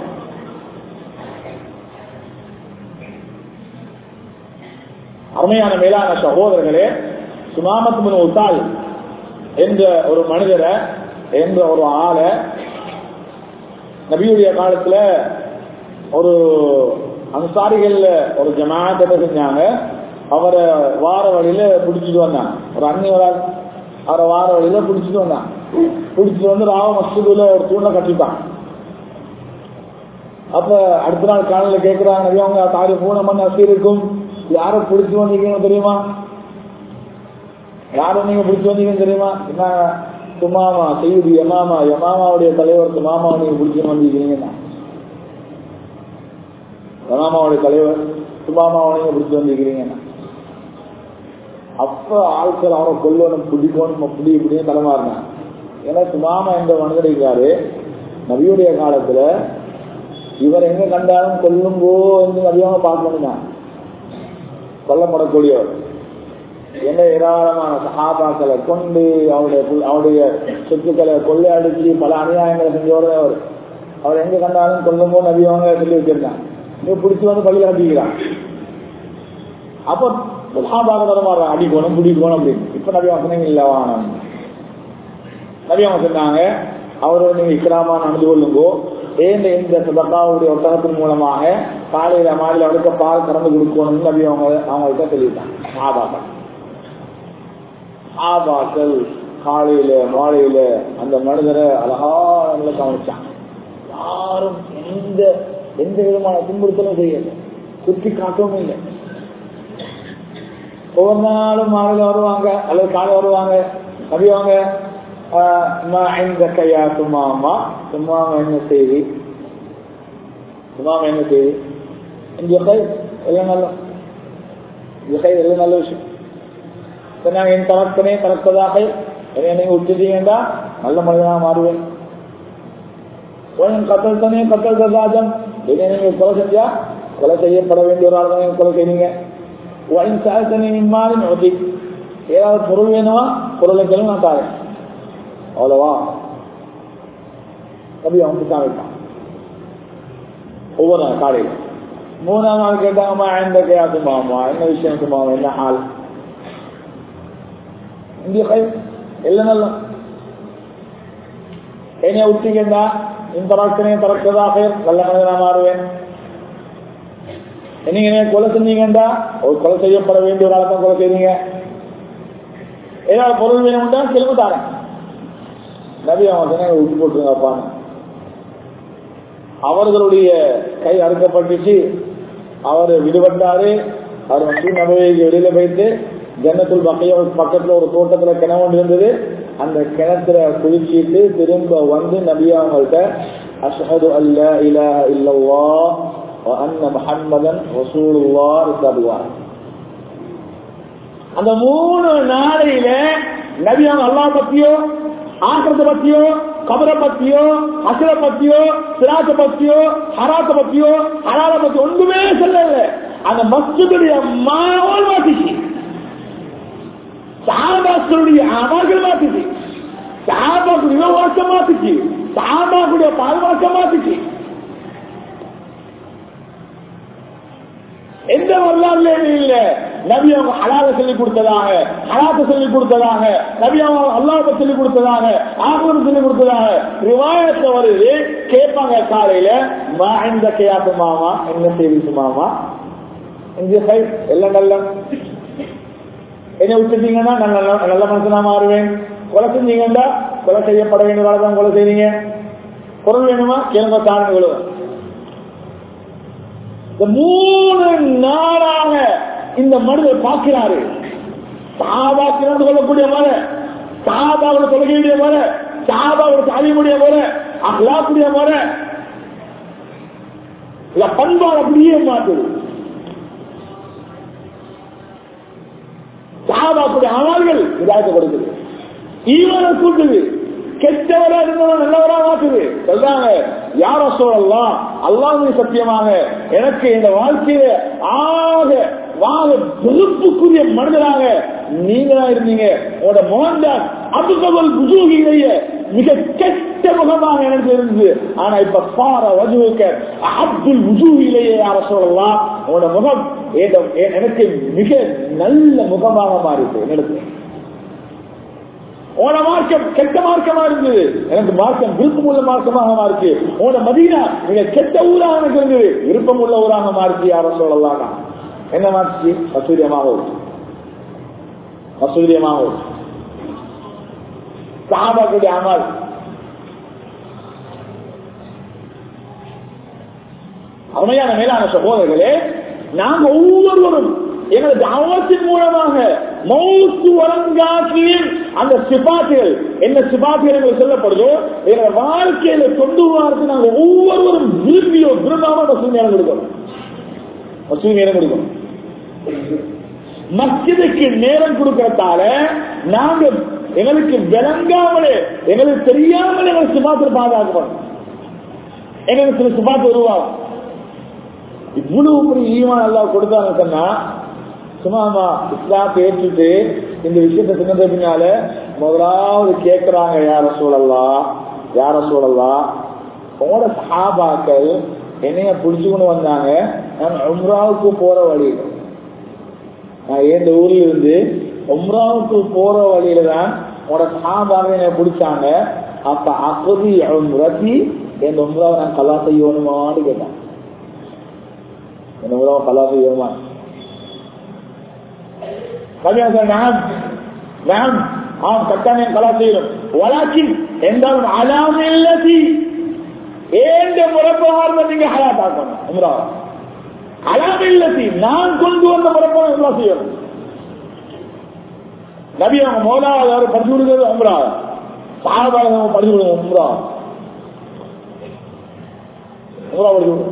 அருமையான மேலான சகோதரர்களே சுமாமத் முன் உத்தால் என்ற ஒரு மனிதரை என்ற ஒரு ஆளை நபியுடைய காலத்துல ஒரு அன்சாரிகள்ல ஒரு ஜமாத் என்ன செஞ்சாங்க அவரை வார வழியில பிடிச்சிட்டு வந்தாங்க ஒரு அண்ணி வராது அவரை வார வழியில பிடிச்சிட்டு வந்தாங்க பிடிச்சிட்டு வந்து ராவ மசூதுல ஒரு தூணை கட்டிட்டான் அப்ப அடுத்த நாள் காலையில கேட்கிறாங்க அவங்க தாரி பூனை மண் அசி இருக்கும் யார பிடிச்சு வந்தீங்கன்னு தெரியுமா யார நீங்க பிடிச்சு வந்தீங்கன்னு தெரியுமா என்ன சுமாமா செய்யுது யமாமா யமாமாவுடைய தலைவர் சுமாமாவை நீங்க பிடிச்சு வந்திருக்கீங்கன்னா யமாமாவுடைய தலைவர் சுமாமாவை நீங்க பிடிச்சு வந்திருக்கிறீங்கன்னா அப்ப ஆட்கள் அவரை கொல்லணும் பிடிக்கணும் பிடி இப்படின்னு தலைமாறினான் ஏன்னா சுமாமா என்ற மனிதர் இருக்காரு நபியுடைய காலத்துல இவர் எங்க கண்டாலும் கொல்லுங்கோ என்று நபியாக பார்க்கணுங்க கொல்லப்படக்கூடியவர் என்ன ஏராளமான சகாபாக்களை கொண்டு அவருடைய அவருடைய சொத்துக்களை கொள்ளையடிச்சு பல அநியாயங்களை செஞ்சவர் அவர் அவர் எங்க கண்டாலும் கொல்லுங்கோ நபியாக சொல்லி வச்சிருந்தாங்க நீ பிடிச்சி வந்து பள்ளியில் கட்டிக்கிறான் அப்ப சகாபாக தரமாடுறாங்க அடிக்கணும் பிடிக்கணும் அப்படின்னு இப்ப நபி வசனங்கள் இல்ல வானம் நபி அவங்க சொன்னாங்க அவரோட நீங்க இக்கிராமா நடந்து கொள்ளுங்கோ ஏந்த இந்த சதக்காவுடைய ஒட்டகத்தின் மூலமாக காலையில மாலையில அடுக்க பால் கறந்து கொடுக்கணும்னு நபி அவங்க அவங்கள்ட்ட சொல்லிட்டாங்க ஆபாக்கள் ஆபாக்கள் காலையில மாலையில அந்த மனிதரை அழகான கவனிச்சாங்க யாரும் எந்த எந்த விதமான துன்புறுத்தலும் செய்யல சுற்றி காட்டவும் இல்லை ஒவ்வொரு நாளும் மாலையில வருவாங்க அல்லது காலை வருவாங்க நபிவாங்க இந்த கையா சும்மாமா சும்மாமா என்ன செய்தி சும்மாமா என்ன செய்தி இந்த கை எல்லாம் நல்ல இந்த கை எல்லாம் நல்ல விஷயம் நாங்க என் தரத்தனே தரப்பதாக என்னை நீங்க விட்டுட்டீங்கடா நல்ல மனிதனாக மாறுவேன் கத்தல் தானே கத்தல் ராஜன் என்னை நீங்க கொலை செஞ்சா கொலை செய்யப்பட வேண்டிய ஒரு ஆள் தான் கொலை செய்வீங்க ஒயின் சாயத்தனே நின்மாறி நோட்டி ஏதாவது பொருள் வேணுமா பொருளுக்களும் நான் தாரேன் அவ்வளவா கபி அவங்க காமிப்பான் ஒவ்வொரு நாள் காலையில் மூணாம் நாள் கேட்டாங்கம்மா எந்த கையா சும்மாமா என்ன விஷயம் சும்மாமா என்ன ஆள் இந்திய கை எல்லாம் நல்ல என்னைய விட்டீங்கடா இந்த ராட்சனையை திறக்கதாக நல்ல மனிதனா மாறுவேன் நீங்க என்ன கொலை செஞ்சீங்கடா ஒரு கொலை செய்யப்பட வேண்டிய ஒரு ஆளை தான் கொலை செய்வீங்க ஏதாவது பொருள் வேணும்டா செல்வ தாரேன் நபி அவன் சொன்ன விட்டு போட்டுருங்கப்பா அவர்களுடைய கை அறுக்கப்பட்டுச்சு அவர் விடுபட்டாரு அவர் வந்து நபைக்கு வெளியில போயிட்டு ஜன்னத்துள் பக்கைய பக்கத்துல ஒரு தோட்டத்துல கிணறு ஒன்று இருந்தது அந்த கிணத்துல குளிச்சிட்டு திரும்ப வந்து நபி அவங்கள்ட்ட அஷ்ஹது அல்ல இலாஹ இல்லல்லா அன்ன முஹம்மதன் ரசூலுல்லா தருவார் அந்த மூணு நாளையில நபி அவங்க அல்லா பத்தியோ ஆசிரத்தை பத்தியோ கபரை பத்தியோ அசரை பத்தியோ சிராத்த பத்தியோ ஹராத்த பத்தியோ ஹராத பத்தி ஒன்றுமே சொல்லல அந்த மஸ்ஜிதுடைய மாவல் மாத்திச்சு சாபாக்களுடைய அமல்கள் மாத்திச்சு சாபாக்குடைய வாழ்க்கை மாத்திச்சு சாபாக்குடைய பால்வாழ்க்கை மாத்திச்சு எந்த வரலாறுலயுமே இல்ல நபி அவங்க ஹலால சொல்லி கொடுத்ததாக ஹலாத்த சொல்லி கொடுத்ததாக நபி அவங்க அல்லாஹ் சொல்லி கொடுத்ததாக ஆகூர் சொல்லி கொடுத்ததாக ரிவாயத்தை வருது கேட்பாங்க காலையில மா இந்த கையாத்து மாமா என்ன செய்தி சுமாமா இந்த சை எல்லாம் நல்ல என்ன விட்டுட்டீங்கன்னா நான் நல்ல நல்ல மனுஷனா மாறுவேன் கொலை செஞ்சீங்கன்னா கொலை செய்யப்பட வேண்டிய தான் கொலை செய்வீங்க பொருள் வேணுமா கேளுங்க தாரங்க விழுவேன் இந்த மூணு நாளாக இந்த மனிதர் பார்க்கிறாரு சாபாக்கு நடந்து கொள்ளக்கூடிய மலை சாபாவோட தொழுகையுடைய மலை சாபாவோட தாலிமுடைய மலை அஹ்லாக்குடைய மலை இல்ல பண்பாடு அப்படியே மாற்றுது சாபாக்குடைய அமல்கள் இதாக்க கொடுக்குது ஈவனை கூட்டுது கெட்டவரா இருந்தவன் நல்லவரா மாற்றுது சொல்றாங்க யார சொல்லலாம் அல்லாமே சத்தியமாக எனக்கு இந்த வாழ்க்கையில ஆக வாக வெறுப்புக்குரிய மனிதராக நீங்களா இருந்தீங்க உங்களோட மோகன்தான் அபுகவல் புஜூகிலேயே மிக கெட்ட முகமாக எனக்கு இருந்தது ஆனா இப்ப பார வஜுவுக்க அப்துல் உஜூவிலேயே யார சொல்லலாம் உங்களோட முகம் எனக்கு மிக நல்ல முகமாக மாறிட்டு என்னிடத்துல உன மார்க்கம் கெட்ட மார்க்கமா இருந்தது எனக்கு மார்க்கம் விருப்பமுள்ள மார்க்கமாக மாறிச்சு உன மதீனா மிக கெட்ட ஊராக எனக்கு இருந்தது விருப்பம் உள்ள ஊராக மாறிச்சு யாரும் சொல்லலாம் என்ன மாறிச்சு அசூரியமாக அசூரியமாக சாபாக்குடைய அமல் அருமையான மேலான சகோதரர்களே நாங்க ஒவ்வொருவரும் சிபாத்தின் மூலமாக மௌத்து வழங்காக்கியின் அந்த சிபாத்துகள் என்ன சிபாத்துகள் எங்களுக்கு சொல்லப்படுதோ எங்க வாழ்க்கையில கொண்டு வரது நாங்க ஒவ்வொருவரும் விரும்பியோ விரும்பாம வசூல் நேரம் கொடுக்கணும் வசூல் நேரம் கொடுக்கணும் மஸ்ஜிதுக்கு நேரம் கொடுக்கறதால நாங்க எங்களுக்கு விளங்காமலே எங்களுக்கு தெரியாமலே எங்களுக்கு சுபாத்திர பாதுகாக்கப்படும் எங்களுக்கு சில சுபாத்து உருவாகும் இவ்வளவு பெரிய ஈமான் அல்லா கொடுத்தாங்க சொன்னா சும்மா இஸ்லாத்தை ஏற்றுட்டு இந்த விஷயத்தை சொன்னது பின்னால முதலாவது கேட்கிறாங்க யார சூழல்லாம் யார சூழல்லாம் உங்களோட சஹாபாக்கள் என்னைய புடிச்சுக்கொண்டு வந்தாங்க நான் உம்ராவுக்கு போற வழியில் நான் எந்த ஊர்ல இருந்து உம்ராவுக்கு போற வழியில தான் உங்களோட சஹாபாக என்னை பிடிச்சாங்க அப்ப அகதி உம்ரத்தி என் உம்ராவை நான் கலா செய்யணுமான்னு கேட்டேன் என் உம்ராவை கலா செய்யணுமா கல்யாணம் நான் நான் ஆம் கட்டாயம் கலா செய்யணும் வளாக்கின் என்றாலும் அலாமில்லதி ஏந்த முறப்பிரகாரம் நீங்க ஹயாத் ஆக்கணும் உம்ரா அலாமில்லதி நான் கொண்டு வந்த முறப்பிரகாரம் உம்ரா செய்யணும் நபி அவங்க மௌலாவது யாரும் படிச்சு கொடுக்கிறது உம்ரா சாபாக படிச்சு கொடுங்க உம்ரா உம்ரா படிச்சு கொடுங்க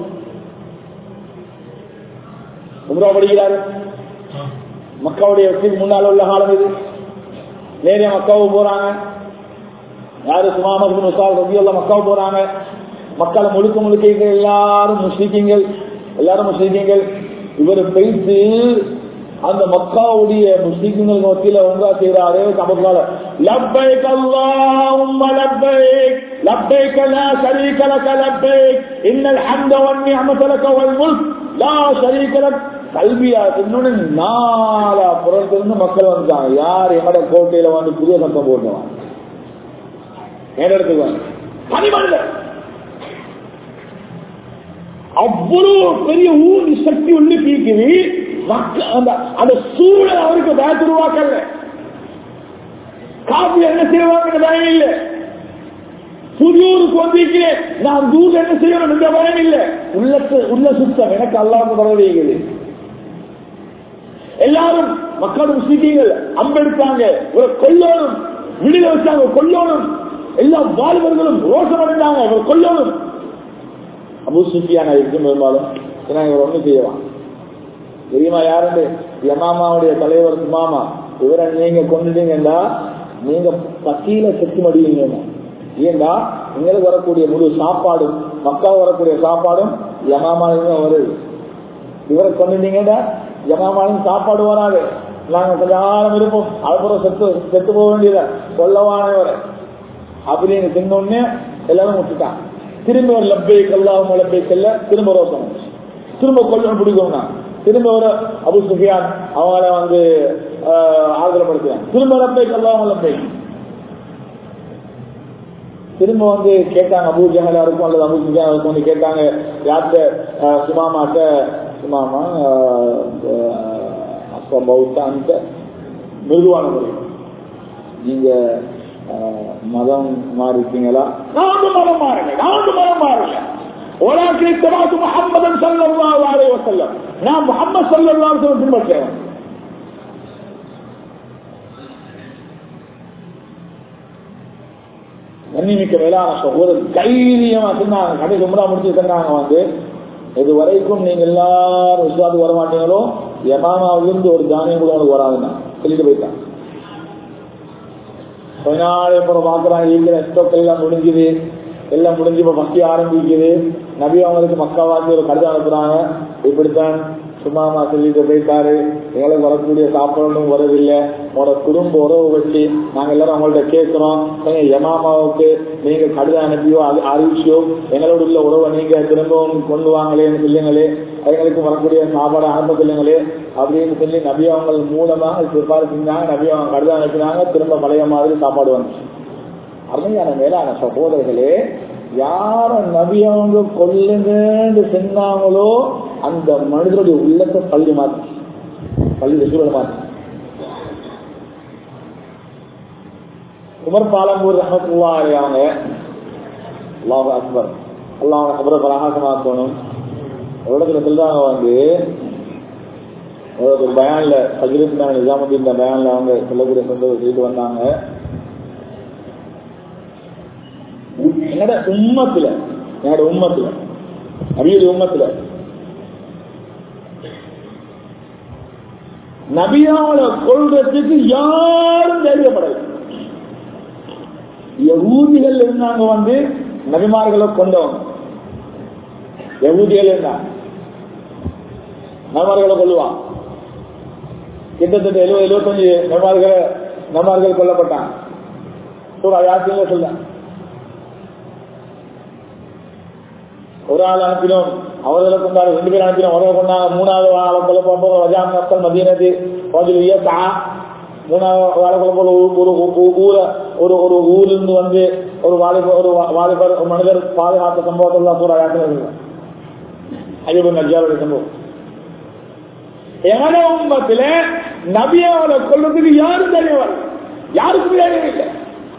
உம்ரா படிக்கிறாரு மக்காவுடைய வெற்றிக்கு முன்னால உள்ள காலம் இது நேரே மக்காவுக்கு போறாங்க யாரு சுமாமது முசால் ரவி எல்லாம் மக்காவுக்கு போறாங்க மக்களை முழுக்க முழுக்க எல்லாரும் முஸ்லிக்கீங்கள் எல்லாரும் முஸ்லிக்கீங்கள் இவர் போயிட்டு அந்த மக்காவுடைய முஸ்லிம்கள் மத்தியில ஒன்றா செய்யறாரு நமக்கால லப்பைக் அல்லாஹும்ம லப்பைக் லப்பைக் லா ஷரீக லக லப்பைக் இன்னல் ஹம்த வன் நிஅமத லக வல் முல்க் லா ஷரீக லக் கல்வியா இன்னொன்னு நாலா புறத்திலிருந்து மக்கள் வந்துட்டாங்க யார் எங்கட கோட்டையில வந்து புதிய சத்தம் போட்டுவாங்க இடத்துக்கு வந்து தனி மனிதர் அவ்வளவு பெரிய ஊர் சக்தி ஒண்ணு பீக்குது மக்கள் அந்த அந்த சூழல் அவருக்கு பயத்து உருவாக்கல காப்பி என்ன செய்வாங்க பயம் இல்லை புதியூருக்கு வந்திருக்கிறேன் நான் தூர் என்ன செய்யணும் இந்த பயம் இல்லை உள்ளத்து உள்ள சுத்தம் எனக்கு அல்லாம பரவலைகிறது எல்லாரும் மக்கள் முஸ்லிம்கள் அம்பெடுத்தாங்க ஒரு கொல்லோனும் விடுதலை வச்சாங்க கொல்லோனும் எல்லா வாலிபர்களும் ரோஷம் அடைந்தாங்க ஒரு கொல்லோனும் அபு சுஃபியான இருக்கும் பெரும்பாலும் ஏன்னா இவர் ஒண்ணு செய்யலாம் தெரியுமா யாருன்னு யமாமாவுடைய தலைவர் சுமாமா இவரை நீங்க கொண்டுட்டீங்கன்னா நீங்க பசியில செத்து மடிவீங்க ஏண்டா எங்களுக்கு வரக்கூடிய முழு சாப்பாடும் மக்கள் வரக்கூடிய சாப்பாடும் யமாமாலுமே வருது இவரை கொண்டுட்டீங்கன்னா யமாமாலும் சாப்பாடு வராது நாங்க கொஞ்ச காலம் இருப்போம் அதுக்கப்புறம் செத்து செத்து போக வேண்டியத சொல்லவானவரை அப்படின்னு தின்னொன்னே எல்லாரும் விட்டுட்டான் திரும்ப ஒரு லப்பை கல்லாவும் லப்பை செல்ல திரும்ப ரோசம் திரும்ப கொல்லணும் பிடிக்கும்னா திரும்ப ஒரு அபு சுஃபியான் அவங்கள வந்து ஆதரப்படுத்துறாங்க திரும்ப லப்பை கல்லாவும் லப்பை திரும்ப வந்து கேட்டாங்க அபு ஜஹலா இருக்கும் அல்லது அபு சுஃபியான் இருக்கும் வந்து கேட்டாங்க யார்கிட்ட சுமாமாட்ட சுமாமா அப்ப பௌத்தான்ட்ட மிருதுவான முறை நீங்க மதம் மாறிட்டீங்களா நான்கு மதம் மாறல நான்கு மதம் மாறல ولكن اتبعت محمدا صلى الله عليه وسلم நான் முகமது صلى الله عليه وسلم பின்பற்றேன் கண்ணிமிக்க மேலான சகோதரர் தைரியமா சொன்னாங்க கடை சும்ரா முடிச்சு சொன்னாங்க வந்து இது வரைக்கும் நீங்க எல்லாரும் விசுவாசம் வர மாட்டீங்களோ யமாமாவிலிருந்து ஒரு தானியம் கூட உனக்கு வராதுன்னா சொல்லிட்டு போயிட்டான் கொஞ்ச நாள் அப்புறம் பாக்குறாங்க இருக்கிற ஸ்டோக் எல்லாம் முடிஞ்சுது எல்லாம் முடிஞ்சு இப்ப மக்கிய ஆரம்பிக்குது நபி அவங்களுக்கு மக்காவாக்கி ஒரு கடிதம் அனுப்புறாங்க இப்படித்தான் சும்மாமா சொல்லிட்டு போயிட்டாரு எங்களுக்கு வரக்கூடிய சாப்பாடும் வரதில்லை உங்களோட குடும்ப உறவு வச்சு நாங்க எல்லாரும் அவங்கள்ட்ட கேட்கிறோம் யமாமாவுக்கு நீங்க கடிதம் அனுப்பியோ அது அறிவிச்சியோ எங்களோட உள்ள உறவை நீங்க திரும்பவும் கொண்டு வாங்களேன்னு சொல்லுங்களே எங்களுக்கு வரக்கூடிய சாப்பாடு அனுப்ப சொல்லுங்களே அப்படின்னு சொல்லி நபி அவங்க மூலமாக சிற்பாடு செஞ்சாங்க நபி அவங்க கடிதம் அனுப்பினாங்க திரும்ப பழைய மாதிரி சாப்பாடு வந்துச்சு அருமையான மேலான சகோதரர்களே யார நபி அவங்க கொல்லுங்கன்னு சொன்னாங்களோ அந்த மனிதனுடைய உள்ளத்தை பள்ளி மாத்தி பள்ளி சூழல் மாத்தி உமர் பாலம்பூர் ரஹமத்துல்லா அவங்க அல்லாஹ் அக்பர் அல்லாஹ் அக்பரை பிரகாசமாக்கணும் இடத்துல சொல்றாங்க வந்து ஒரு பயான்ல பகிரத்து மேல நிஜாமுதீன் பயான்ல அவங்க சொல்லக்கூடிய சந்தோஷம் செய்து வந்தாங்க என்னோட உம்மத்துல என்னோட உம்மத்துல நபியுடைய உம்மத்துல நபியால கொள்றதுக்கு யாரும் தைரியப்படல யகூதிகள் இருந்தாங்க வந்து நபிமார்களை கொண்டவங்க யகூதிகள் இருந்தாங்க நபிமார்களை கொள்ளுவான் கிட்டத்தட்ட எழுபது எழுபத்தஞ்சு நபிமார்களை நபிமார்கள் கொல்லப்பட்டாங்க சூரா யாத்திரை சொல்ல ஒரு ஆள் அனுப்பினோம் அவர்களை கொண்டாடு ரெண்டு பேர் அனுப்பினோம் அவர்களை கொண்டாங்க மூணாவது ஆளை கொல்ல போகும்போது ரஜாம் மக்கள் மதியனது கொஞ்சம் இயக்கா மூணாவது ஆளை கொல்ல போல ஒரு ஊரை ஒரு ஒரு ஊரிலிருந்து வந்து ஒரு வாலிபர் ஒரு வாலிபர் ஒரு மனிதர் பாதுகாத்த சம்பவத்தெல்லாம் சூறா யாத்திரை ஐயப்பன் நஜாவுடைய சம்பவம் எவன உண்மத்தில நபியாவனை கொள்றதுக்கு யாரும் தெரியவர் யாருக்கும் தெரியவே இல்லை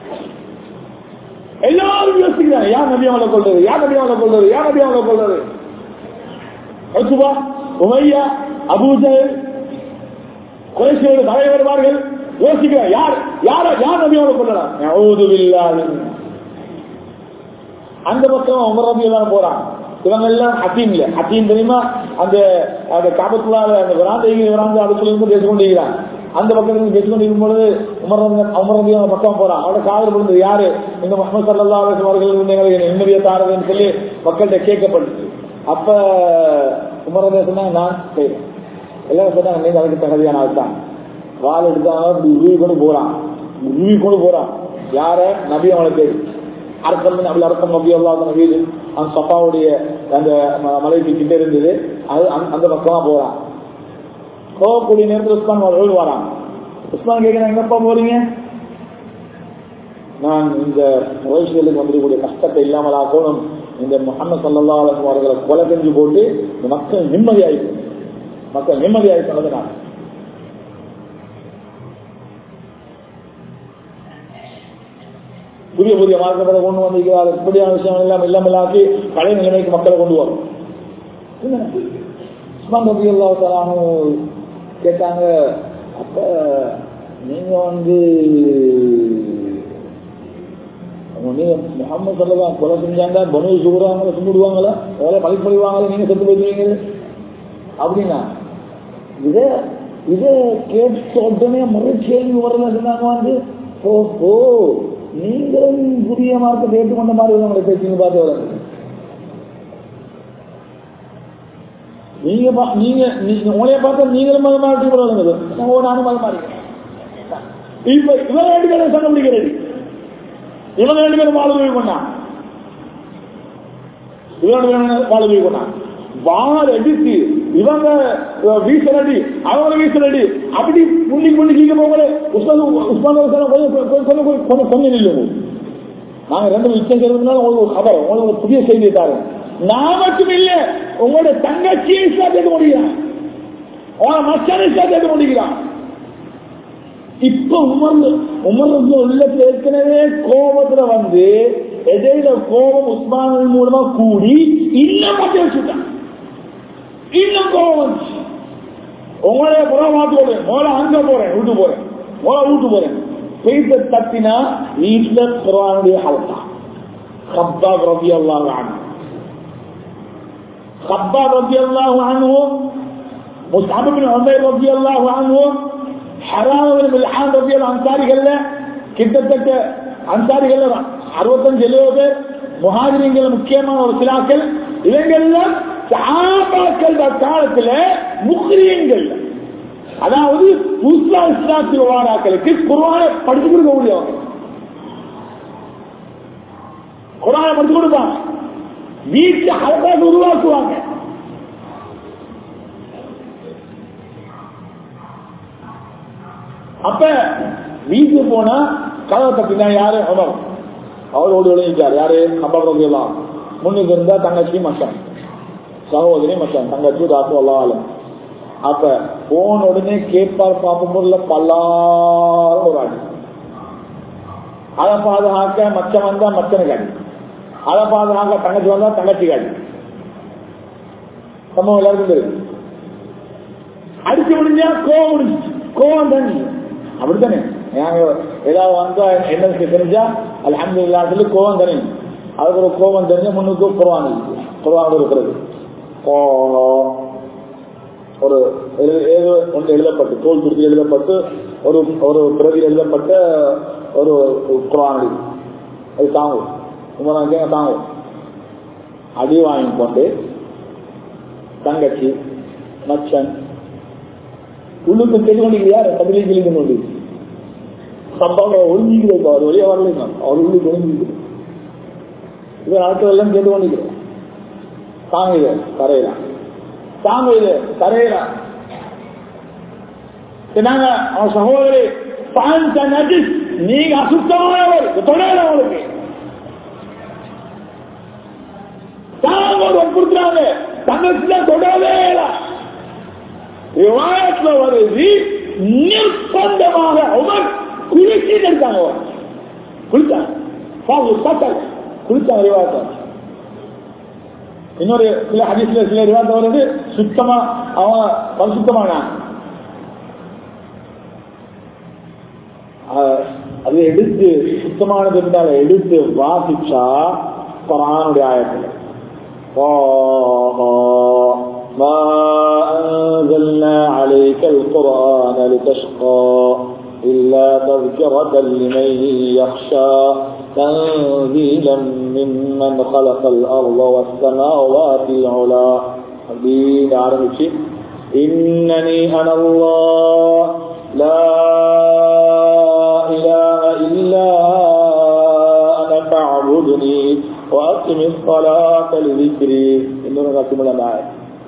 எல்லாரும் யோசிக்கிறாங்க யார் நபியாவனை கொள்றது யார் நபியாவனை கொள்றது யார் நபியாவனை கொள்றது ஒத்துவா உமையா அபூஜல் குறைசியோடு தலை வருவார்கள் யோசிக்கிறார் யார் யார யார் நபியாவனை கொள்ளலாம் அந்த பக்கம் உமர் ரபி எல்லாம் போறான் இவங்க எல்லாம் ஹத்தீம் இல்ல ஹத்தீம் தெரியுமா அந்த அந்த காபத்துள்ளாத அந்த விராந்தை விராந்தை அதுக்குள்ள இருந்து பேசிக்கொண்டிருக்கிறான் அந்த பக்கத்துல இருந்து பேசிக்கொண்டிருக்கும் பொழுது உமர் உமர் ரபி அவங்க பக்கம் போறான் அவட காதல் விழுந்தது யாரு இந்த முகமது சல்லா அலிஸ்லாம் அவர்கள் எங்களுக்கு நிம்மதியை தாரதுன்னு சொல்லி மக்கள்கிட்ட கேட்கப்பட்டுச்சு அப்ப உமர் ரபி சொன்னாங்க நான் செய்வேன் எல்லாரும் சொன்னாங்க நீங்க அதுக்கு தகுதியான ஆள் தான் வால் எடுத்தாங்க இப்படி உருவி கொண்டு போறான் உருவி கொண்டு போறான் யார நபி அவனை பேரு அரசன் அப்படி அரசன் நபி அல்லாத வீடு அந்த சப்பாவுடைய அந்த மலைக்கு கிட்ட இருந்தது அது அந்த பக்கமா போறான் போகக்கூடிய நேரத்தில் உஸ்மான் அவர்கள் வரான் உஸ்மான் கேட்கிறேன் எங்கப்பா போறீங்க நான் இந்த முறைசீலுக்கு வந்துக்கூடிய கஷ்டத்தை இல்லாமல் ஆக்கணும் இந்த முகமது சல்லா அலுவலம் அவர்களை கொலை செஞ்சு போட்டு இந்த மக்கள் நிம்மதியாயிட்டு மக்கள் நிம்மதியாகி சொன்னது நான் புதிய புதிய மார்க்கத்தை கொண்டு வந்திருக்கிறார் இப்படியான விஷயங்கள் எல்லாம் இல்லாமல் ஆக்கி பழைய நிலைமைக்கு மக்களை கொண்டு வரும் உஸ்மான் ரபி அல்லா கேட்டாங்க அப்ப நீங்க வந்து நீங்க முகமது சொல்லலாம் கொலை செஞ்சாங்க பனு சுடுறாங்களா சும்பிடுவாங்களா வேலை பழி பண்ணிடுவாங்களா நீங்க செத்து போயிருவீங்க அப்படின்னா இத இத கேட்ட உடனே முறை கேள்வி வரல சொன்னாங்க வந்து ஓஹோ நீங்களும் புதிய மார்க்கத்தை ஏற்றுக்கொண்ட மாதிரி உங்களை பேசுங்க பார்த்து வர நீங்க நீங்க நீங்க உங்களைய பார்த்தா நீங்களும் மதம் மாற்றி வருது நானும் மதம் மாறிக்கிறேன் இப்ப இவங்க ரெண்டு பேரும் சண்டை பிடிக்கிறது இவங்க ரெண்டு பேரும் வாழ்வு பண்ணா இவங்க ரெண்டு பேரும் வாழ்வு பண்ணா வாழ அடித்து இவங்க வீசலடி அவங்க வீசலடி அப்படி புள்ளி புள்ளி கீழே போகல கொஞ்சம் கொஞ்சம் நில்லுங்க நாங்க ரெண்டு விஷயம் செய்யறதுனால உங்களுக்கு ஒரு கபர் உங்களுக்கு ஒரு புதிய செய்தி தாரு நான் மட்டும் இல்ல உங்களோட தங்கச்சியை சேர்த்து முடிகிறான் உங்களோட மச்சானை சேர்த்து முடிகிறான் இப்ப உமர்ந்து உமர்ந்து உள்ளத்துல ஏற்கனவே கோபத்துல வந்து எதையில கோபம் உஸ்மான் மூலமா கூடி இன்னும் பத்தி வச்சுட்டான் இன்னும் கோபம் வந்துச்சு உங்களே புறம் மாத்து மோல அங்க போறேன் வீட்டு போறேன் மோல வீட்டு போறேன் பெய்த தத்தினா வீட்டுல குரானுடைய ஹல்கா கப்பாப் ரபி அல்லாஹ் கப்பாப் ரபி அல்லாஹ் அனுவும் முஸ்அப் பின் உமைர் ரபி அல்லாஹ் அனுவும் ஹராம் பின் மில்ஹான் ரபி அல்லாஹ் அன்சாரிகள்ல கிட்டத்தட்ட அன்சாரிகள்ல அறுபத்தஞ்சு எழுபது பேர் முஹாஜிரிங்கள் முக்கியமான ஒரு சிலாக்கள் இவங்கெல்லாம் சாபாக்கள் காலத்துல முக்ரியங்கள் அதாவது புதுசா இஸ்லாத்திய வாராக்களுக்கு குரான படிச்சு கொடுக்க முடியும் குரான படிச்சு கொடுப்பாங்க வீட்டு அழகாக உருவாக்குவாங்க அப்ப வீட்டுக்கு போனா கதவை தப்பினா யாரு அவர் அவரோடு விளைவிச்சார் யாரு அப்பா எல்லாம் முன்னுக்கு இருந்தா தங்கச்சி மச்சான் சகோதரி மச்சான் தங்கச்சி ராத்து அல்லாலும் அப்ப போன உடனே கேட்பார் பார்க்கும்போது பல்லாரும் ஒரு ஆடு அதை பாதுகாக்க மச்சம் வந்தா மச்சனுக்கு அடி அதை பாதுகாக்க தங்கச்சி வந்தா தங்கச்சி அடி சம்பவம் எல்லாருக்கும் தெரியும் அடிச்சு முடிஞ்சா கோவம் முடிஞ்சு கோவம் தண்ணி அப்படித்தானே நாங்க ஏதாவது வந்தா என்ன தெரிஞ்சா அலமதுல்லா சொல்லி கோவம் தனி அதுக்கு ஒரு கோவம் தெரிஞ்ச முன்னுக்கு குர்வான் குர்வான் இருக்கிறது ஒரு ஏதோ ஒன்று எழுதப்பட்டு தோல் துருத்தி எழுதப்பட்டு ஒரு ஒரு பிரதியில் எழுதப்பட்ட ஒரு குரான் அது தாங்கும் உங்க தாங்கும் அடி வாங்கி கொண்டு தங்கச்சி மச்சன் உள்ளுக்கு தெரிந்து கொண்டிருக்கியா தமிழை கிழிந்து கொண்டு சம்பவம் ஒழுங்கிக்கிறது அவர் வெளியே வரலைங்க அவர் உள்ளுக்கு ஒழுங்கிக்கிறது இது நாட்கள் எல்லாம் கேட்டு கொண்டிருக்கிறோம் தாங்க இது கரையலாம் தாங்க இது கரையலாம் நாங்க அவன் சகோதரி பாஞ்ச நஜிஸ் நீங்க அசுத்தமானவர் தொடர அவளுக்கு தாங்க கொடுக்குறாங்க தங்கச்சில தொடவே விவாதத்துல வருது நிர்பந்தமாக உமர் குளிச்சு எடுத்தாங்க குளிச்சாங்க குளிச்சாங்க விவாதம் இன்னொரு சில ஹதீஸ்ல சில விவாதம் வருது சுத்தமா அவன் பரிசுத்தமானான் அது எடுத்து சுத்தமானது இருந்தால எடுத்து வாசிச்சா குரானுடைய ஆயத்தில் ما أنزلنا عليك القرآن لتشقى إلا تذكرة لمن يخشى تنزيلا ممن خلق الأرض والسماوات العلى دين عربي إنني أنا الله لا إله إلا أنا فاعبدني وأقم الصلاة لذكري இன்னொரு கட்டுமல நாய்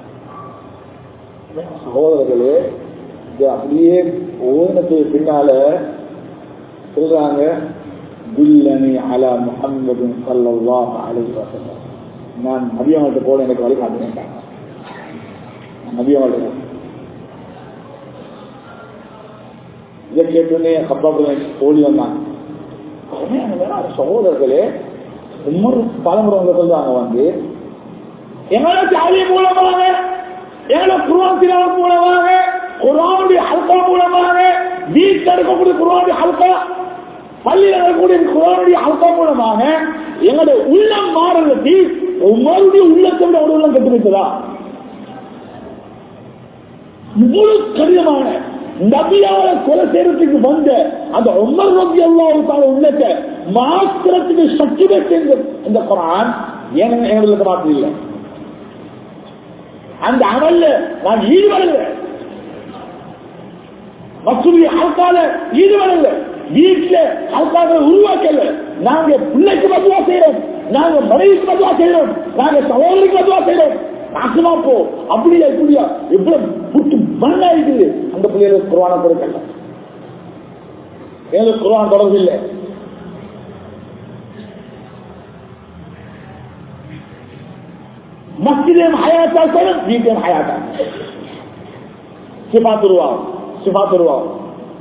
சகோதரர்களே இது அப்படியே ஓனத்துக்கு பின்னால சொல்றாங்க குல்லனி அலா முஹம்மது சல்லல்லாஹு அலைஹி வஸல்லம் நான் நபி அவங்கள்ட்ட போல எனக்கு வழி காட்டுறேன் நபி அவங்கள்ட்ட இதை கேட்டோன்னே கப்பாப்புல ஓடி வந்தாங்க சகோதரர்களே இன்னொரு பலமுறை சொல்லுவாங்க வந்து எங்களோட ஜாதி மூலமாக எங்களோட குருவான் மூலமாக குரானுடைய ஹல்கா மூலமாக வீட்டில் இருக்கக்கூடிய குரானுடைய ஹல்கா பள்ளியில் இருக்கக்கூடிய குரானுடைய ஹல்கா மூலமாக எங்களுடைய உள்ளம் மாறுறது உங்களுடைய உள்ளத்தை விட ஒரு உள்ளம் கெட்டு வைத்ததா முழு கடினமான நபியால கொலை செய்யறதுக்கு வந்த அந்த உமர் ரபி அல்லாவுக்கான உள்ளத்தை மாத்திரத்துக்கு சக்தி வைத்த இந்த குரான் ஏன் எங்களுக்கு மாற்றம் இல்லை அந்த அமல்ல நான் ஈடுபடல மசூரிய ஹல்கால ஈடுபடல வீட்டுல ஹல்காக்களை உருவாக்கல நாங்க பிள்ளைக்கு மதுவா செய்யறோம் நாங்க மனைவிக்கு மதுவா செய்யறோம் நாங்க சகோதரிக்கு மதுவா செய்யறோம் நாசமா போ அப்படியா இப்படியா எவ்வளவு புட்டு மண்ணா இருக்குது அந்த பிள்ளைகளுக்கு குருவான கொடுக்கல எங்களுக்கு குருவான் தொடர்பு இல்லை மஸ்ஜிதையும் ஹயாத்தா சொல்லும் வீட்டையும் ஹயாத்தா சிபாத் உருவாகும் சிபாத் உருவாகும்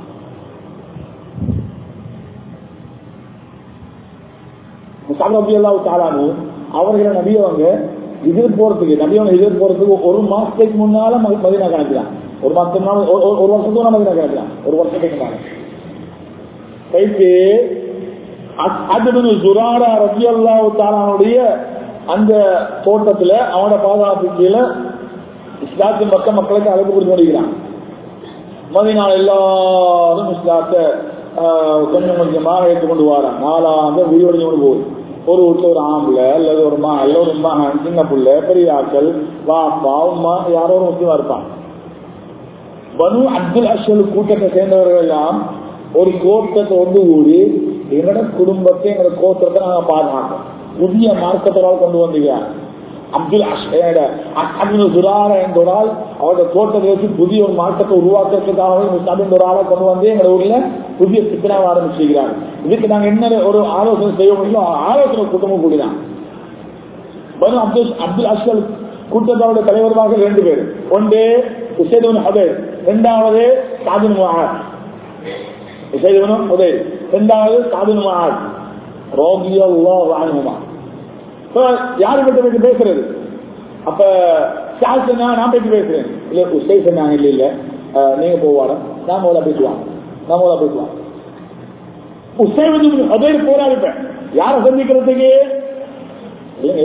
அவர்களை நபியவங்க எதிர் போறதுக்கு நபியவங்க எதிர் போறதுக்கு ஒரு மாசத்துக்கு முன்னால மதினா கணக்கலாம் ஒரு மாசத்துக்கு முன்னால ஒரு வருஷத்துக்கு மதினா கணக்கலாம் ஒரு வருஷத்துக்கு முன்னால கைக்கு அது சுராரா ரபி அல்லாஹு தாலானுடைய அந்த தோட்டத்துல அவனோட பாதுகாப்பு கீழே இஸ்லாத்தின் பக்க மக்களுக்கு அழைப்பு கொடுத்து வருகிறான் மதினால் எல்லாரும் இஸ்லாத்தை கொஞ்சம் கொஞ்சமாக ஏற்றுக்கொண்டு வரான் நாலாந்த உயிரோடு கொண்டு போகுது ஒரு வீட்டுல ஒரு ஆம்பளை அல்லது ஒரு மா அல்ல ஒரு மகன் சின்ன பிள்ளை பெரிய ஆட்கள் வாப்பா உமா யாரோ ஒரு முஸ்லீமா இருப்பான் பனு அப்துல் அஷல் கூட்டத்தை சேர்ந்தவர்கள் எல்லாம் ஒரு கோட்டத்தை ஒன்று கூடி எங்களோட குடும்பத்தை எங்களோட கோத்திரத்தை நாங்க பாதுகாக்கோம் புதிய மார்க்கத்தோடால் கொண்டு வந்தீங்க அப்துல் அப்துல் சுரார என்பதால் அவருடைய தோட்டத்தை வச்சு புதிய ஒரு மார்க்கத்தை உருவாக்குறதுக்காக முஸ்லாமின் ஒரு ஆளை கொண்டு வந்து எங்க ஊர்ல புதிய சித்தனாவை ஆரம்பிச்சிருக்கிறாங்க இதுக்கு நாங்க என்ன ஒரு ஆலோசனை செய்ய முடியும் ஆலோசனை கூட்டமும் கூடிதான் அப்துல் அப்துல் அஸ்வல் கூட்டத்தோட தலைவர்களாக ரெண்டு பேர் ஒன்று உசேதவன் ஹபேர் இரண்டாவது சாதின் மகாத் உசேதவனும் உதய் இரண்டாவது சாதின் மகாத் யாரு கிட்ட பேசுறது அப்ப நான் பேசி பேசுறேன் இல்ல உசை சொன்னாங்க இல்ல இல்ல அஹ், நீங்க போவாட நான் முதல்ல பேசுவாங்க நான் முதல்ல பேசுவாங்க உசைவது அதே போராடிப்பேன் யாரை சந்திக்கிறதுக்கு இல்லைங்க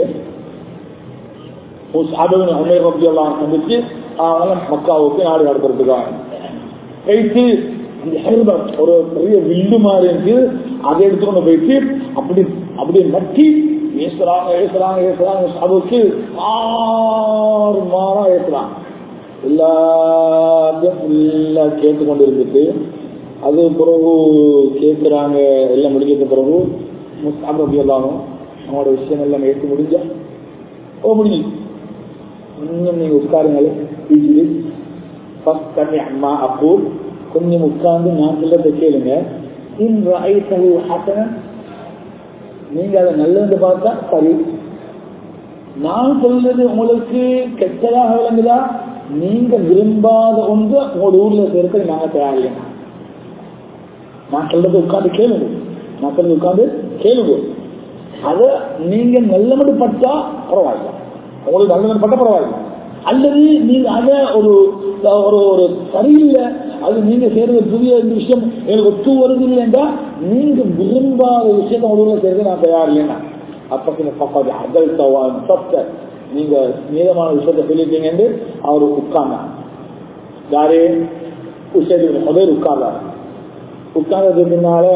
உசாபவின் உமேர் ரபி எல்லாம் சந்திச்சு அவங்க மக்காவுக்கு நாடு கடத்துறதுக்காக போயிட்டு அந்த ஹெல்மெட் ஒரு பெரிய வில்லு மாதிரி இருக்கு அதை எடுத்துக்கொண்டு போயிட்டு அப்படி அப்படியே நட்டி ஏசுறாங்க ஏசுறாங்க ஏசுறாங்க அதுக்கு ஆறு மாதம் ஏசுறாங்க எல்லாத்தையும் ஃபுல்லா கேட்டுக்கொண்டு இருந்துட்டு அது பிறகு கேட்குறாங்க எல்லாம் முடிஞ்சது பிறகு முஸ்தாப் ரபி எல்லாரும் அவங்களோட விஷயம் எல்லாம் ஏற்று முடிஞ்சா ஓ முடிஞ்சு இன்னும் நீங்க உட்காருங்களே வீட்டில் ஃபர்ஸ்ட் தண்ணி அம்மா அப்போ கொஞ்சம் உட்கார்ந்து நான் சொல்லத்தை கேளுங்க இன் ராய்த்தகு ஹசன நீங்க அதை நல்லது பார்த்தா சரி நான் சொல்றது உங்களுக்கு கெட்டதாக விளங்குதா நீங்க விரும்பாத ஒன்று உங்களோட ஊர்ல சேர்க்க நாங்க தயாரில்லை நான் சொல்றது உட்கார்ந்து கேளுங்க நான் சொல்றது உட்கார்ந்து கேளுங்க அத நீங்க நல்லது பட்டா பரவாயில்ல உங்களுக்கு நல்லது பட்டா பரவாயில்ல அல்லது நீங்க அத ஒரு ஒரு ஒரு சரியில்லை அது நீங்க செய்யறது புதிய இந்த விஷயம் எனக்கு ஒத்து வருது இல்லைன்றா நீங்க விரும்பாத விஷயத்த உடவுல செய்யறது நான் தயார் இல்லைன்னா அப்ப பக்காது அகல் தவான் சப்த நீங்க மீதமான விஷயத்த சொல்லிட்டீங்க என்று அவர் உட்கார்ந்தார் யாரே விஷயத்துக்கு முதல் உட்கார்ந்தார் உட்கார்ந்ததுக்கு பின்னால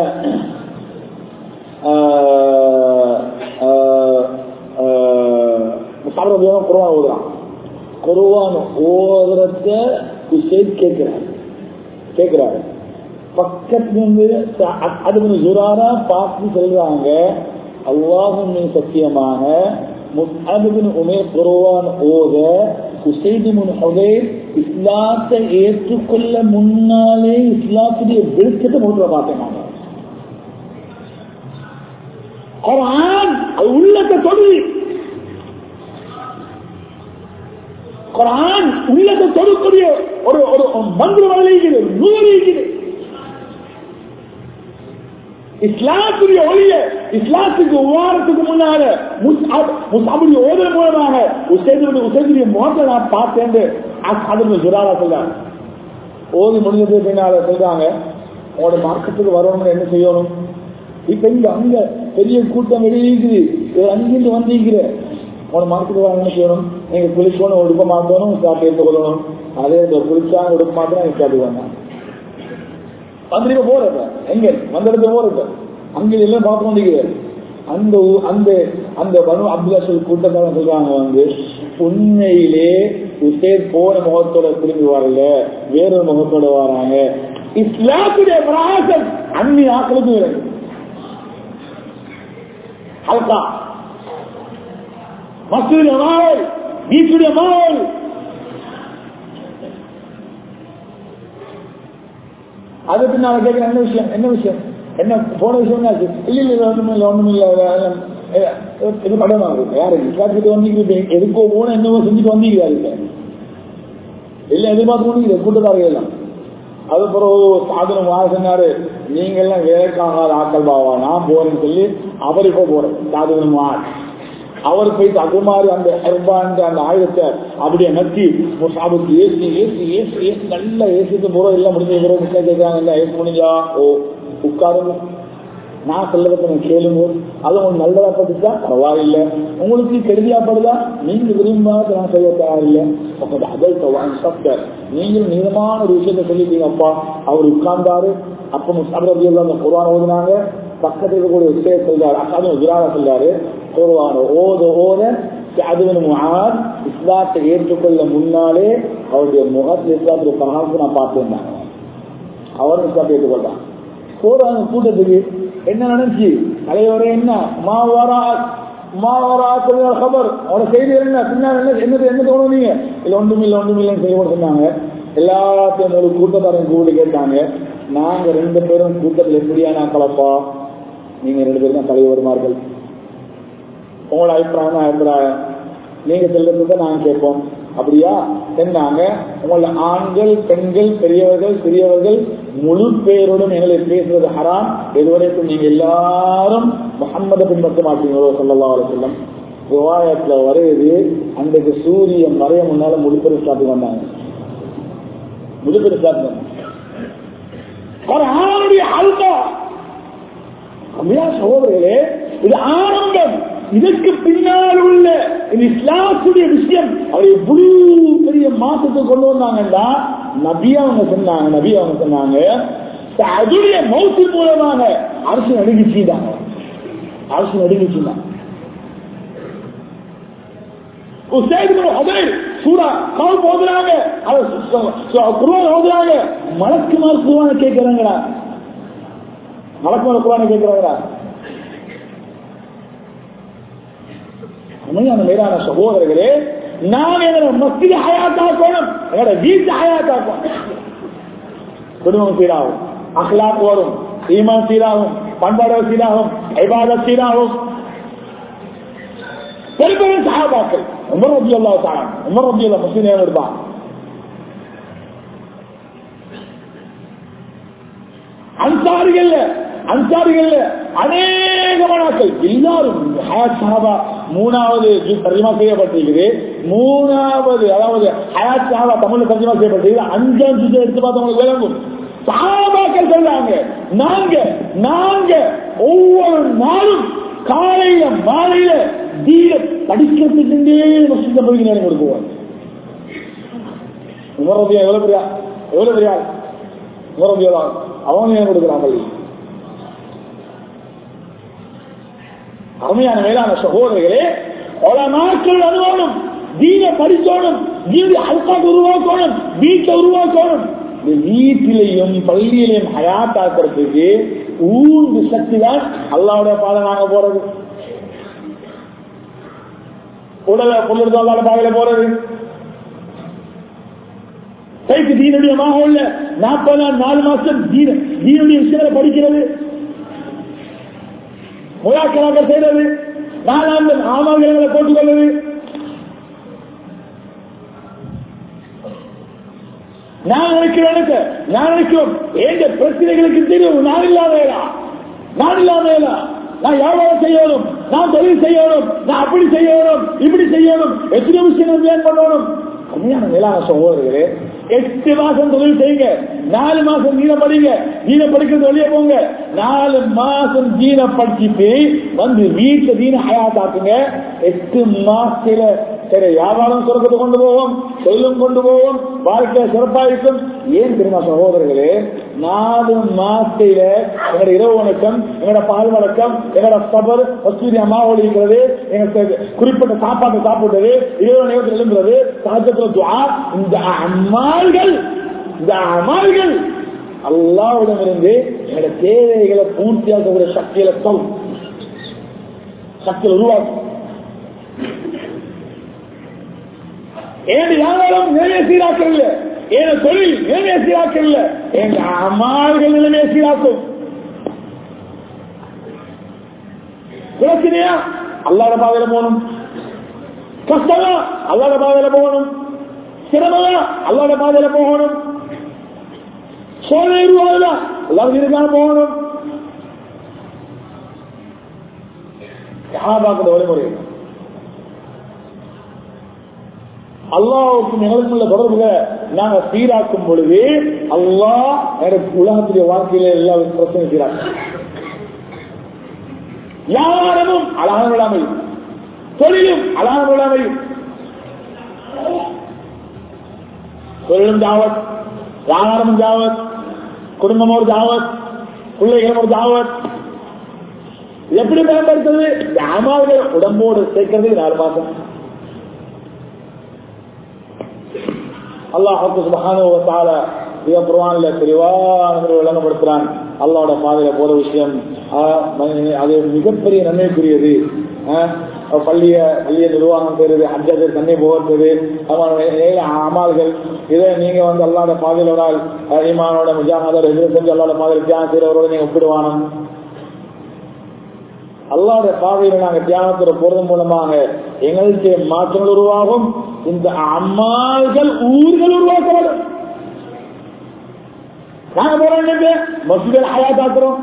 சாப்பிட குருவான் ஓதுறான் குருவான் ஓதுறத விஷயம் கேட்கிறார் கேட்கிறாரு பக்கத்துல இருந்து அது கொஞ்சம் ஜுராரா பார்த்து சொல்றாங்க அல்லாஹும் நீ சத்தியமாக முஸ்அபின் உமேர் குருவான் ஓத உசைதுமுன் ஹுதைர் இஸ்லாத்தை ஏற்றுக்கொள்ள முன்னாலே இஸ்லாத்துடைய வெளிச்சத்தை மூன்ற பார்த்தேன் நான் குரான் அது உள்ளத்தை தொடுது குரான் உள்ளத்தை தொடுக்கூடிய ஒரு ஒரு மந்திரம் விளைகிறது நூறு இருக்குது இஸ்லாத்துடைய ஒளிய இஸ்லாத்துக்கு உருவாரத்துக்கு முன்னால முசாபுடைய ஓதல் மூலமாக உசேதனுடைய உசேதுடைய முகத்தை நான் பார்த்தேன் அது சுராரா சொல்றாங்க ஓதி முடிஞ்சது பின்னால சொல்றாங்க உங்களோட மார்க்கத்துக்கு வரணும்னு என்ன செய்யணும் இப்ப இங்க அங்க பெரிய கூட்டம் வெளியிருக்குது அங்கிருந்து வந்திருக்கிற உங்களோட மார்க்கத்துக்கு வர என்ன செய்யணும் நீங்க குளிக்கணும் உடுக்க மாட்டணும் சாப்பிட்டு எடுத்து கொள்ளணும் அதே இந்த குளிச்சாங்க உடுக்க மாட்டோம் சாப்பிடுவாங்க வந்துட்டு போறப்ப எங்க வந்த இடத்துல போறப்ப அங்க எல்லாம் பார்த்து கொண்டிருக்கிறார் அந்த அந்த அந்த பனு அப்துல்லா சொல் கூட்டத்தார சொல்றாங்க வந்து உண்மையிலே உசேர் போன முகத்தோட திரும்பி வரல வேறொரு முகத்தோட வராங்க இஸ்லாத்துடைய பிரகாசம் அன்னி ஆக்களுக்கு இருக்கு ஹல்கா மசூரிய மாவல் வீட்டுடைய மாவல் அதுக்கு நான் கேட்கிறேன் என்ன விஷயம் என்ன விஷயம் என்ன போன விஷயம் என்ன இல்ல இல்ல ஒண்ணும் இல்ல ஒண்ணும் இல்ல இது படம் ஆகும் யாரு இஸ்லாத்துக்கு வந்தீங்க எதுக்கோ போன என்னவோ செஞ்சுட்டு வந்தீங்க இல்ல எதிர்பார்த்து கொண்டு கூட்டத்தார்கள் எல்லாம் அது பிறகு சாதனம் வாழ சொன்னாரு நீங்க எல்லாம் வேலைக்காகாத ஆக்கள் பாவா நான் போறேன்னு சொல்லி அவர் இப்போ போறேன் சாதனம் வாழ் அவர் போயிட்டு அது மாதிரி அந்த ஹெர்பான் அந்த ஆயுதத்தை அப்படியே நட்டி சாபுக்கு ஏசி ஏசி ஏசி ஏசி நல்லா ஏசிட்டு போறோம் எல்லாம் முடிஞ்ச பிறகு முக்கிய கேட்கிறாங்க இல்ல ஏசி முடிஞ்சா ஓ உட்காருங்க நான் சொல்லறத கேளுங்க அது உங்களுக்கு நல்லதா பட்டுச்சா பரவாயில்ல உங்களுக்கு கெடுதியாப்படுதா நீங்க விரும்பாத நான் சொல்ல தேவையில்லை அதல் சப்தர் நீங்கள் நீளமான ஒரு விஷயத்த சொல்லிட்டீங்க அப்பா அவர் உட்கார்ந்தாரு அப்ப முஸ்தாபில் அந்த குரான் ஓதுனாங்க பக்கத்தில் இருக்கக்கூடிய விஷயம் சொல்றாரு அக்காதும் விராக சொல்றாரு குருவான ஓத ஓத அதுவன் முகார் இஸ்லாத்தை ஏற்றுக்கொள்ள முன்னாலே அவருடைய முகத்தில் இஸ்லாத்துடைய பகாவுக்கு நான் பார்த்துருந்தாங்க அவரும் இஸ்லாத்தை ஏற்றுக்கொள்றான் போறாங்க கூட்டத்துக்கு என்ன நடந்துச்சு தலைவரே என்ன மாவாரா மாவாரா கபர் அவரோட செய்தி என்ன பின்னால் என்ன என்னது என்ன தோணுனீங்க இல்ல ஒன்றும் இல்லை ஒன்றும் இல்லைன்னு செய்ய சொன்னாங்க எல்லாத்தையும் ஒரு கூட்டத்தாரையும் கூப்பிட்டு கேட்டாங்க நாங்க ரெண்டு பேரும் கூட்டத்தில் எப்படியான கலப்பா நீங்க ரெண்டு பேரும் தான் தலைவருமார்கள் உங்களோட அபிப்பிராயம் தான் அபிப்பிராயம் நீங்க சொல்றது நாங்க கேட்போம் அப்படியா சொன்னாங்க உங்களோட ஆண்கள் பெண்கள் பெரியவர்கள் சிறியவர்கள் முழு பேருடன் எங்களை பேசுறது ஹராம் இதுவரைக்கும் நீங்க எல்லாரும் முகம்மதை பின்பற்ற மாட்டீங்களோ சொல்லலாம் செல்லம் விவாயத்துல வருது அன்றைக்கு சூரியன் மறைய முன்னால முழுப்பெரும் ஸ்டார்ட் வந்தாங்க முதுபெரு சார்ந்தோம் ஒரு ஆணுடைய அல்பா அப்படியா சகோதரர்களே இது ஆரம்பம் இதற்கு பின்னால் உள்ள இந்த இஸ்லாத்துடைய விஷயம் அவர் எவ்வளவு பெரிய மாற்றத்தை கொண்டு வந்தாங்கன்னா நபி அவங்க சொன்னாங்க நபி அவங்க சொன்னாங்க அதுடைய மௌத்து மூலமாக அரசு நடுங்கிச்சுட்டாங்க அரசு நடுங்கிச்சுட்டாங்க ஓதுறாங்க ஓதுறாங்க மலக்குமார் குருவான கேட்கிறாங்கடா மலக்குமார் குருவான கேட்கிறாங்கடா உண்மையான மேலான சகோதரர்களே நான் எங்களை மத்திய ஹயாத்தாக்கணும் எங்களோட வீட்டு ஹயாத்தாக்கணும் குடும்பம் சீராகும் அஹ்லாக் வரும் ஈமான் சீராகும் பண்பாடு சீராகும் ஐபாத சீராகும் பெரும்பெரும் சகாபாக்கள் உமர் ரபி அல்லா தாரம் உமர் ரபி அல்லா முஸ்லீம் இருப்பான் அன்சாரிகள்ல அன்சாரிகள்ல அநேகமானாக்கள் எல்லாரும் ஹயாத் சஹாபா மூணாவது தர்ஜமா செய்யப்பட்டிருக்குது மூணாவது அதாவது ஹயாத் சஹாபா தமிழ்ல தர்ஜமா செய்யப்பட்டிருக்கு அஞ்சாம் சுஜை எடுத்து பார்த்தவங்களுக்கு விளங்கும் சஹாபாக்கள் சொல்றாங்க நாங்க நாங்க ஒவ்வொரு நாளும் காலையில மாலையில தீர படிக்கிறதுக்குண்டே மசித போய் நேரம் கொடுக்குவாங்க உமரபியா எவ்வளவு பெரியா எவ்வளவு பெரியா உமரபியா அவங்க நேரம் கொடுக்குறாங்க அருமையான மேலான சகோதரர்களே பல நாட்கள் அனுபவம் தீன படிச்சோணும் தீன அல்பாக்கு உருவாக்கணும் வீட்டை உருவாக்கணும் இந்த வீட்டிலையும் பள்ளியிலையும் ஹயாத்தாக்குறதுக்கு ஊர்ந்து சக்தி தான் அல்லாவுடைய பாதை நாங்க போறது உடலை பொருள் அல்லாத பாதையில போறது கைக்கு தீனுடைய மாகோல்ல நாற்பது நாள் நாலு மாசம் தீன தீனுடைய விஷயங்களை படிக்கிறது முழாக்களாக செய்வது நாலாண்டு ஆமாங்களை போட்டுக் கொள்வது நான் நினைக்கிறேன் எனக்கு நான் நினைக்கிறோம் எந்த பிரச்சனைகளுக்கு தெரியும் நான் இல்லாதேடா நான் இல்லாதேடா நான் வியாபாரம் செய்யணும் நான் தொழில் செய்யணும் நான் அப்படி செய்யணும் இப்படி செய்யணும் எத்தனை விஷயம் பிளான் பண்ணணும் கம்மியான மேலான சகோதரர்களே எட்டு மாசம் தொழில் செய்யுங்க நாலு மாசம் தீன படிங்க தீன படிக்கிறது வெளியே போங்க நாலு மாசம் தீன படிச்சுட்டு வந்து வீட்டுல தீன ஹயாத்தாக்குங்க எட்டு மாசத்துல சரி வியாபாரம் சுரக்கத்தை கொண்டு போவோம் தொழிலும் கொண்டு போவோம் வாழ்க்கை சிறப்பா இருக்கும் ஏன் தெரியுமா சகோதரர்களே நாலு மாசத்தில எங்களோட இரவு வணக்கம் எங்களோட பால் வணக்கம் எங்களோட சபர் வசூரி அம்மா ஒழிக்கிறது எங்களுக்கு குறிப்பிட்ட சாப்பாட்டை சாப்பிடுறது இரவு நேரத்தில் எழும்புறது சாஜத்துல துவா இந்த அம்மாள்கள் இந்த அமல்கள் அல்லாவிடம் இருந்து என்னோட தேவைகளை பூர்த்தியாக்கக்கூடிய சக்தியில சொல் சக்தியில் உருவாக்கும் ஏன் வியாபாரம் நிறைய சீராக்கல ஏன் தொழில் நிறைய சீராக்கல என் அமால்கள் நிலைமையை சீராக்கும் பிரச்சனையா அல்லாத பாதையில போகணும் கஷ்டமா அல்லாத பாதையில போகணும் சிரமமா அல்லாத பாதையில போகணும் சோதனை உருவாகுதா எல்லாரும் இருக்கான போகணும் யாபாக்கிற வழிமுறை அல்லாவுக்கும் எங்களுக்கும் உள்ள தொடர்புகளை நாங்க சீராக்கும் பொழுது அல்லாஹ் எனக்கு உலகத்துடைய வாழ்க்கையில எல்லா பிரச்சனை சீராக்கும் வியாபாரமும் அழகான விழாமை தொழிலும் அழகான விழாமை தொழிலும் ஜாவத் வியாபாரமும் ஜாவத் குடும்பம் ஒரு ஜாவத் பிள்ளைகளும் ஒரு ஜாவத் எப்படி பயன்படுத்துறது இந்த அமால்கள் உடம்போடு சேர்க்கறதுக்கு நாலு மாசம் அல்லாஹுக்கு சுபகான மிக குருவான்ல தெளிவான விளங்கப்படுத்துறான் அல்லாவோட பாதையில போற விஷயம் அது மிகப்பெரிய நன்மைக்குரியது பள்ளிய பள்ளிய நிர்வாகம் செய்யறது அஜது தண்ணி போகிறது அமால்கள் இதை நீங்க வந்து அல்லாத பாதையில் ஒரு ஆள் ஈமானோட முஜாஹாதோட எதிர செஞ்சு அல்லாத பாதையில் தியானம் செய்யறவரோட நீங்க ஒப்பிடுவானம் அல்லாத பாதையில நாங்க தியானத்துல போறது மூலமாக எங்களுக்கு மாற்றங்கள் உருவாகும் இந்த அம்மாள்கள் ஊர்கள் உருவாக்கப்படும் நாங்க போறோம் மசூதியில் ஹயாத்தாக்குறோம்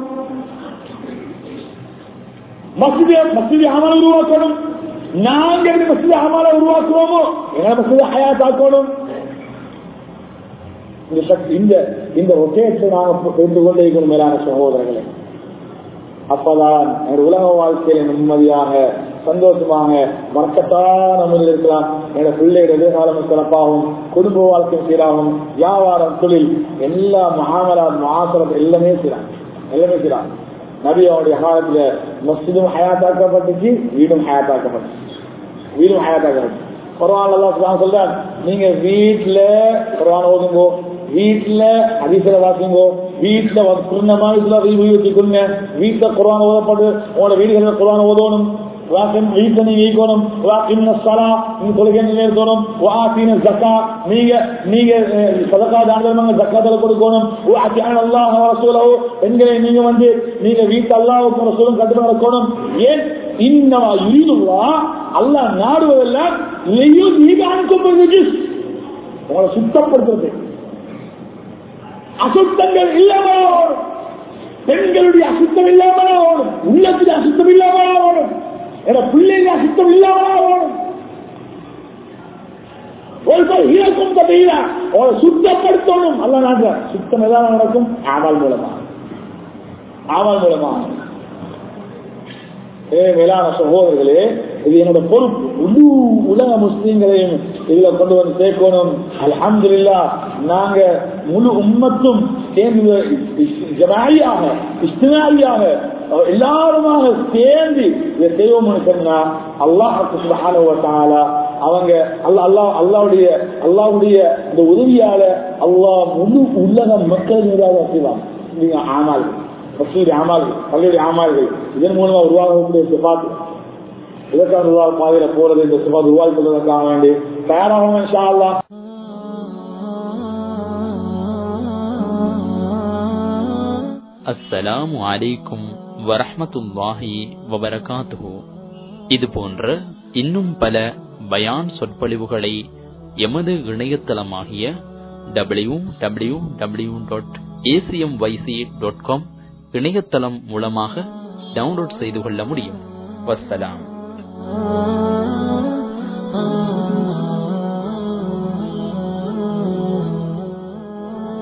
மசூதிய மசூதி அமல உருவாக்கணும் நாங்க எப்படி மசூதி அமல உருவாக்குவோமோ எங்களை மசூதி ஹயாத்தாக்கணும் இந்த சக்தி இந்த இந்த ரொட்டேட்டை நாங்கள் தெரிந்து கொண்டே இருக்கணும் மேலான சகோதரர்களே அப்பதான் எங்கள் உலக வாழ்க்கையில நிம்மதியாக சந்தோஷமாக மறக்கத்தான முறையில் இருக்கலாம் என்னோட பிள்ளையோட எதிர்காலம் சிறப்பாகும் குடும்ப வாழ்க்கை சீராகும் வியாபாரம் தொழில் எல்லா மகாமலா மகாசரம் எல்லாமே சீராங்க எல்லாமே சீராங்க நபி அவருடைய காலத்துல மஸ்ஜிதும் ஹயாத்தாக்கப்பட்டுச்சு வீடும் ஹயாத்தாக்கப்பட்டுச்சு வீடும் ஹயாத்தாக்கப்பட்டுச்சு குரான் எல்லாம் சொல்றான் நீங்க வீட்டுல குரான் ஓதுங்கோ வீட்டுல அதிசல வாசிங்கோ வீட்டுல பூர்ணமாக வச்சுக்கொள்ளுங்க வீட்டுல குரான் ஓதப்பட்டு உங்களோட வீடுகளில் குரான் ஓதணும் வாக்கின் வீட்டை நீங்க ஈக்கணும் வாக்கின் சலா நீங்க தொழுகை நிலையத்தணும் வாக்கின ஜக்கா நீங்க நீங்க சதக்கா தாண்டவங்க ஜக்காத்துல கொடுக்கணும் வாக்கியான அல்லாஹ் ரசூலோ பெண்களை நீங்க வந்து நீங்க வீட்டு அல்லாஹுக்கு ரசூலும் கட்டுப்பாடு நடக்கணும் ஏன் இன்னமா யுரிதுவா அல்லாஹ் நாடுவதெல்லாம் இதையும் நீங்க அனுப்பப்படுறது உங்களை சுத்தப்படுத்துறது அசுத்தங்கள் இல்லாமல் ஓடும் பெண்களுடைய அசுத்தம் இல்லாமல் ஓடும் உள்ளத்தில் அசுத்தம் இல்லாமல் ஓடும் என பிள்ளைங்க அசுத்தம் இல்லாமல் ஓடும் இறக்கும் தடையிலா சுத்தப்படுத்தணும் அல்ல நாட்டு சுத்தம் எதாவது நடக்கும் ஆவால் மூலமா ஆவால் மூலமா ஏ மேலான சகோதரர்களே இது என்னோட பொறுப்பு முழு உலக முஸ்லீம்களையும் இதுல கொண்டு வந்து சேர்க்கணும் அலமதுல்லா நாங்க முழு உம்மத்தும் சேர்ந்து ஜனாரியாக இஸ்தினாரியாக எல்லாருமாக சேர்ந்து இதை செய்வோம்னு சொன்னா அல்லாஹுக்கு சுபஹான அவங்க அல்லா அல்லா அல்லாவுடைய அல்லாவுடைய இந்த உதவியால அல்லாஹ் முழு உலக மக்கள் மீதாக செய்வாங்க நீங்க ஆமால் மசூதி ஆமால்கள் பள்ளியுடைய ஆமால்கள் இதன் மூலமா உருவாகக்கூடிய சிபாத்து இதற்கான உருவாக பாதையில போறது இந்த சிபாத் உருவாக்கி கொள்வதற்காக வேண்டி தயாராகும் இன்ஷா அல்லாஹ் அஸ்ஸலாமு அலைக்கும் வரஹ்மத்துல்லாஹி வபரகாத்துஹு இது போன்ற இன்னும் பல பயான் சொற்பொழிவுகளை எமது இணையதளமாகிய W W W dot A C M Y C dot com இணையதளம் மூலமாக டவுன்லோட் செய்து கொள்ள முடியும் வஸ்ஸலாம்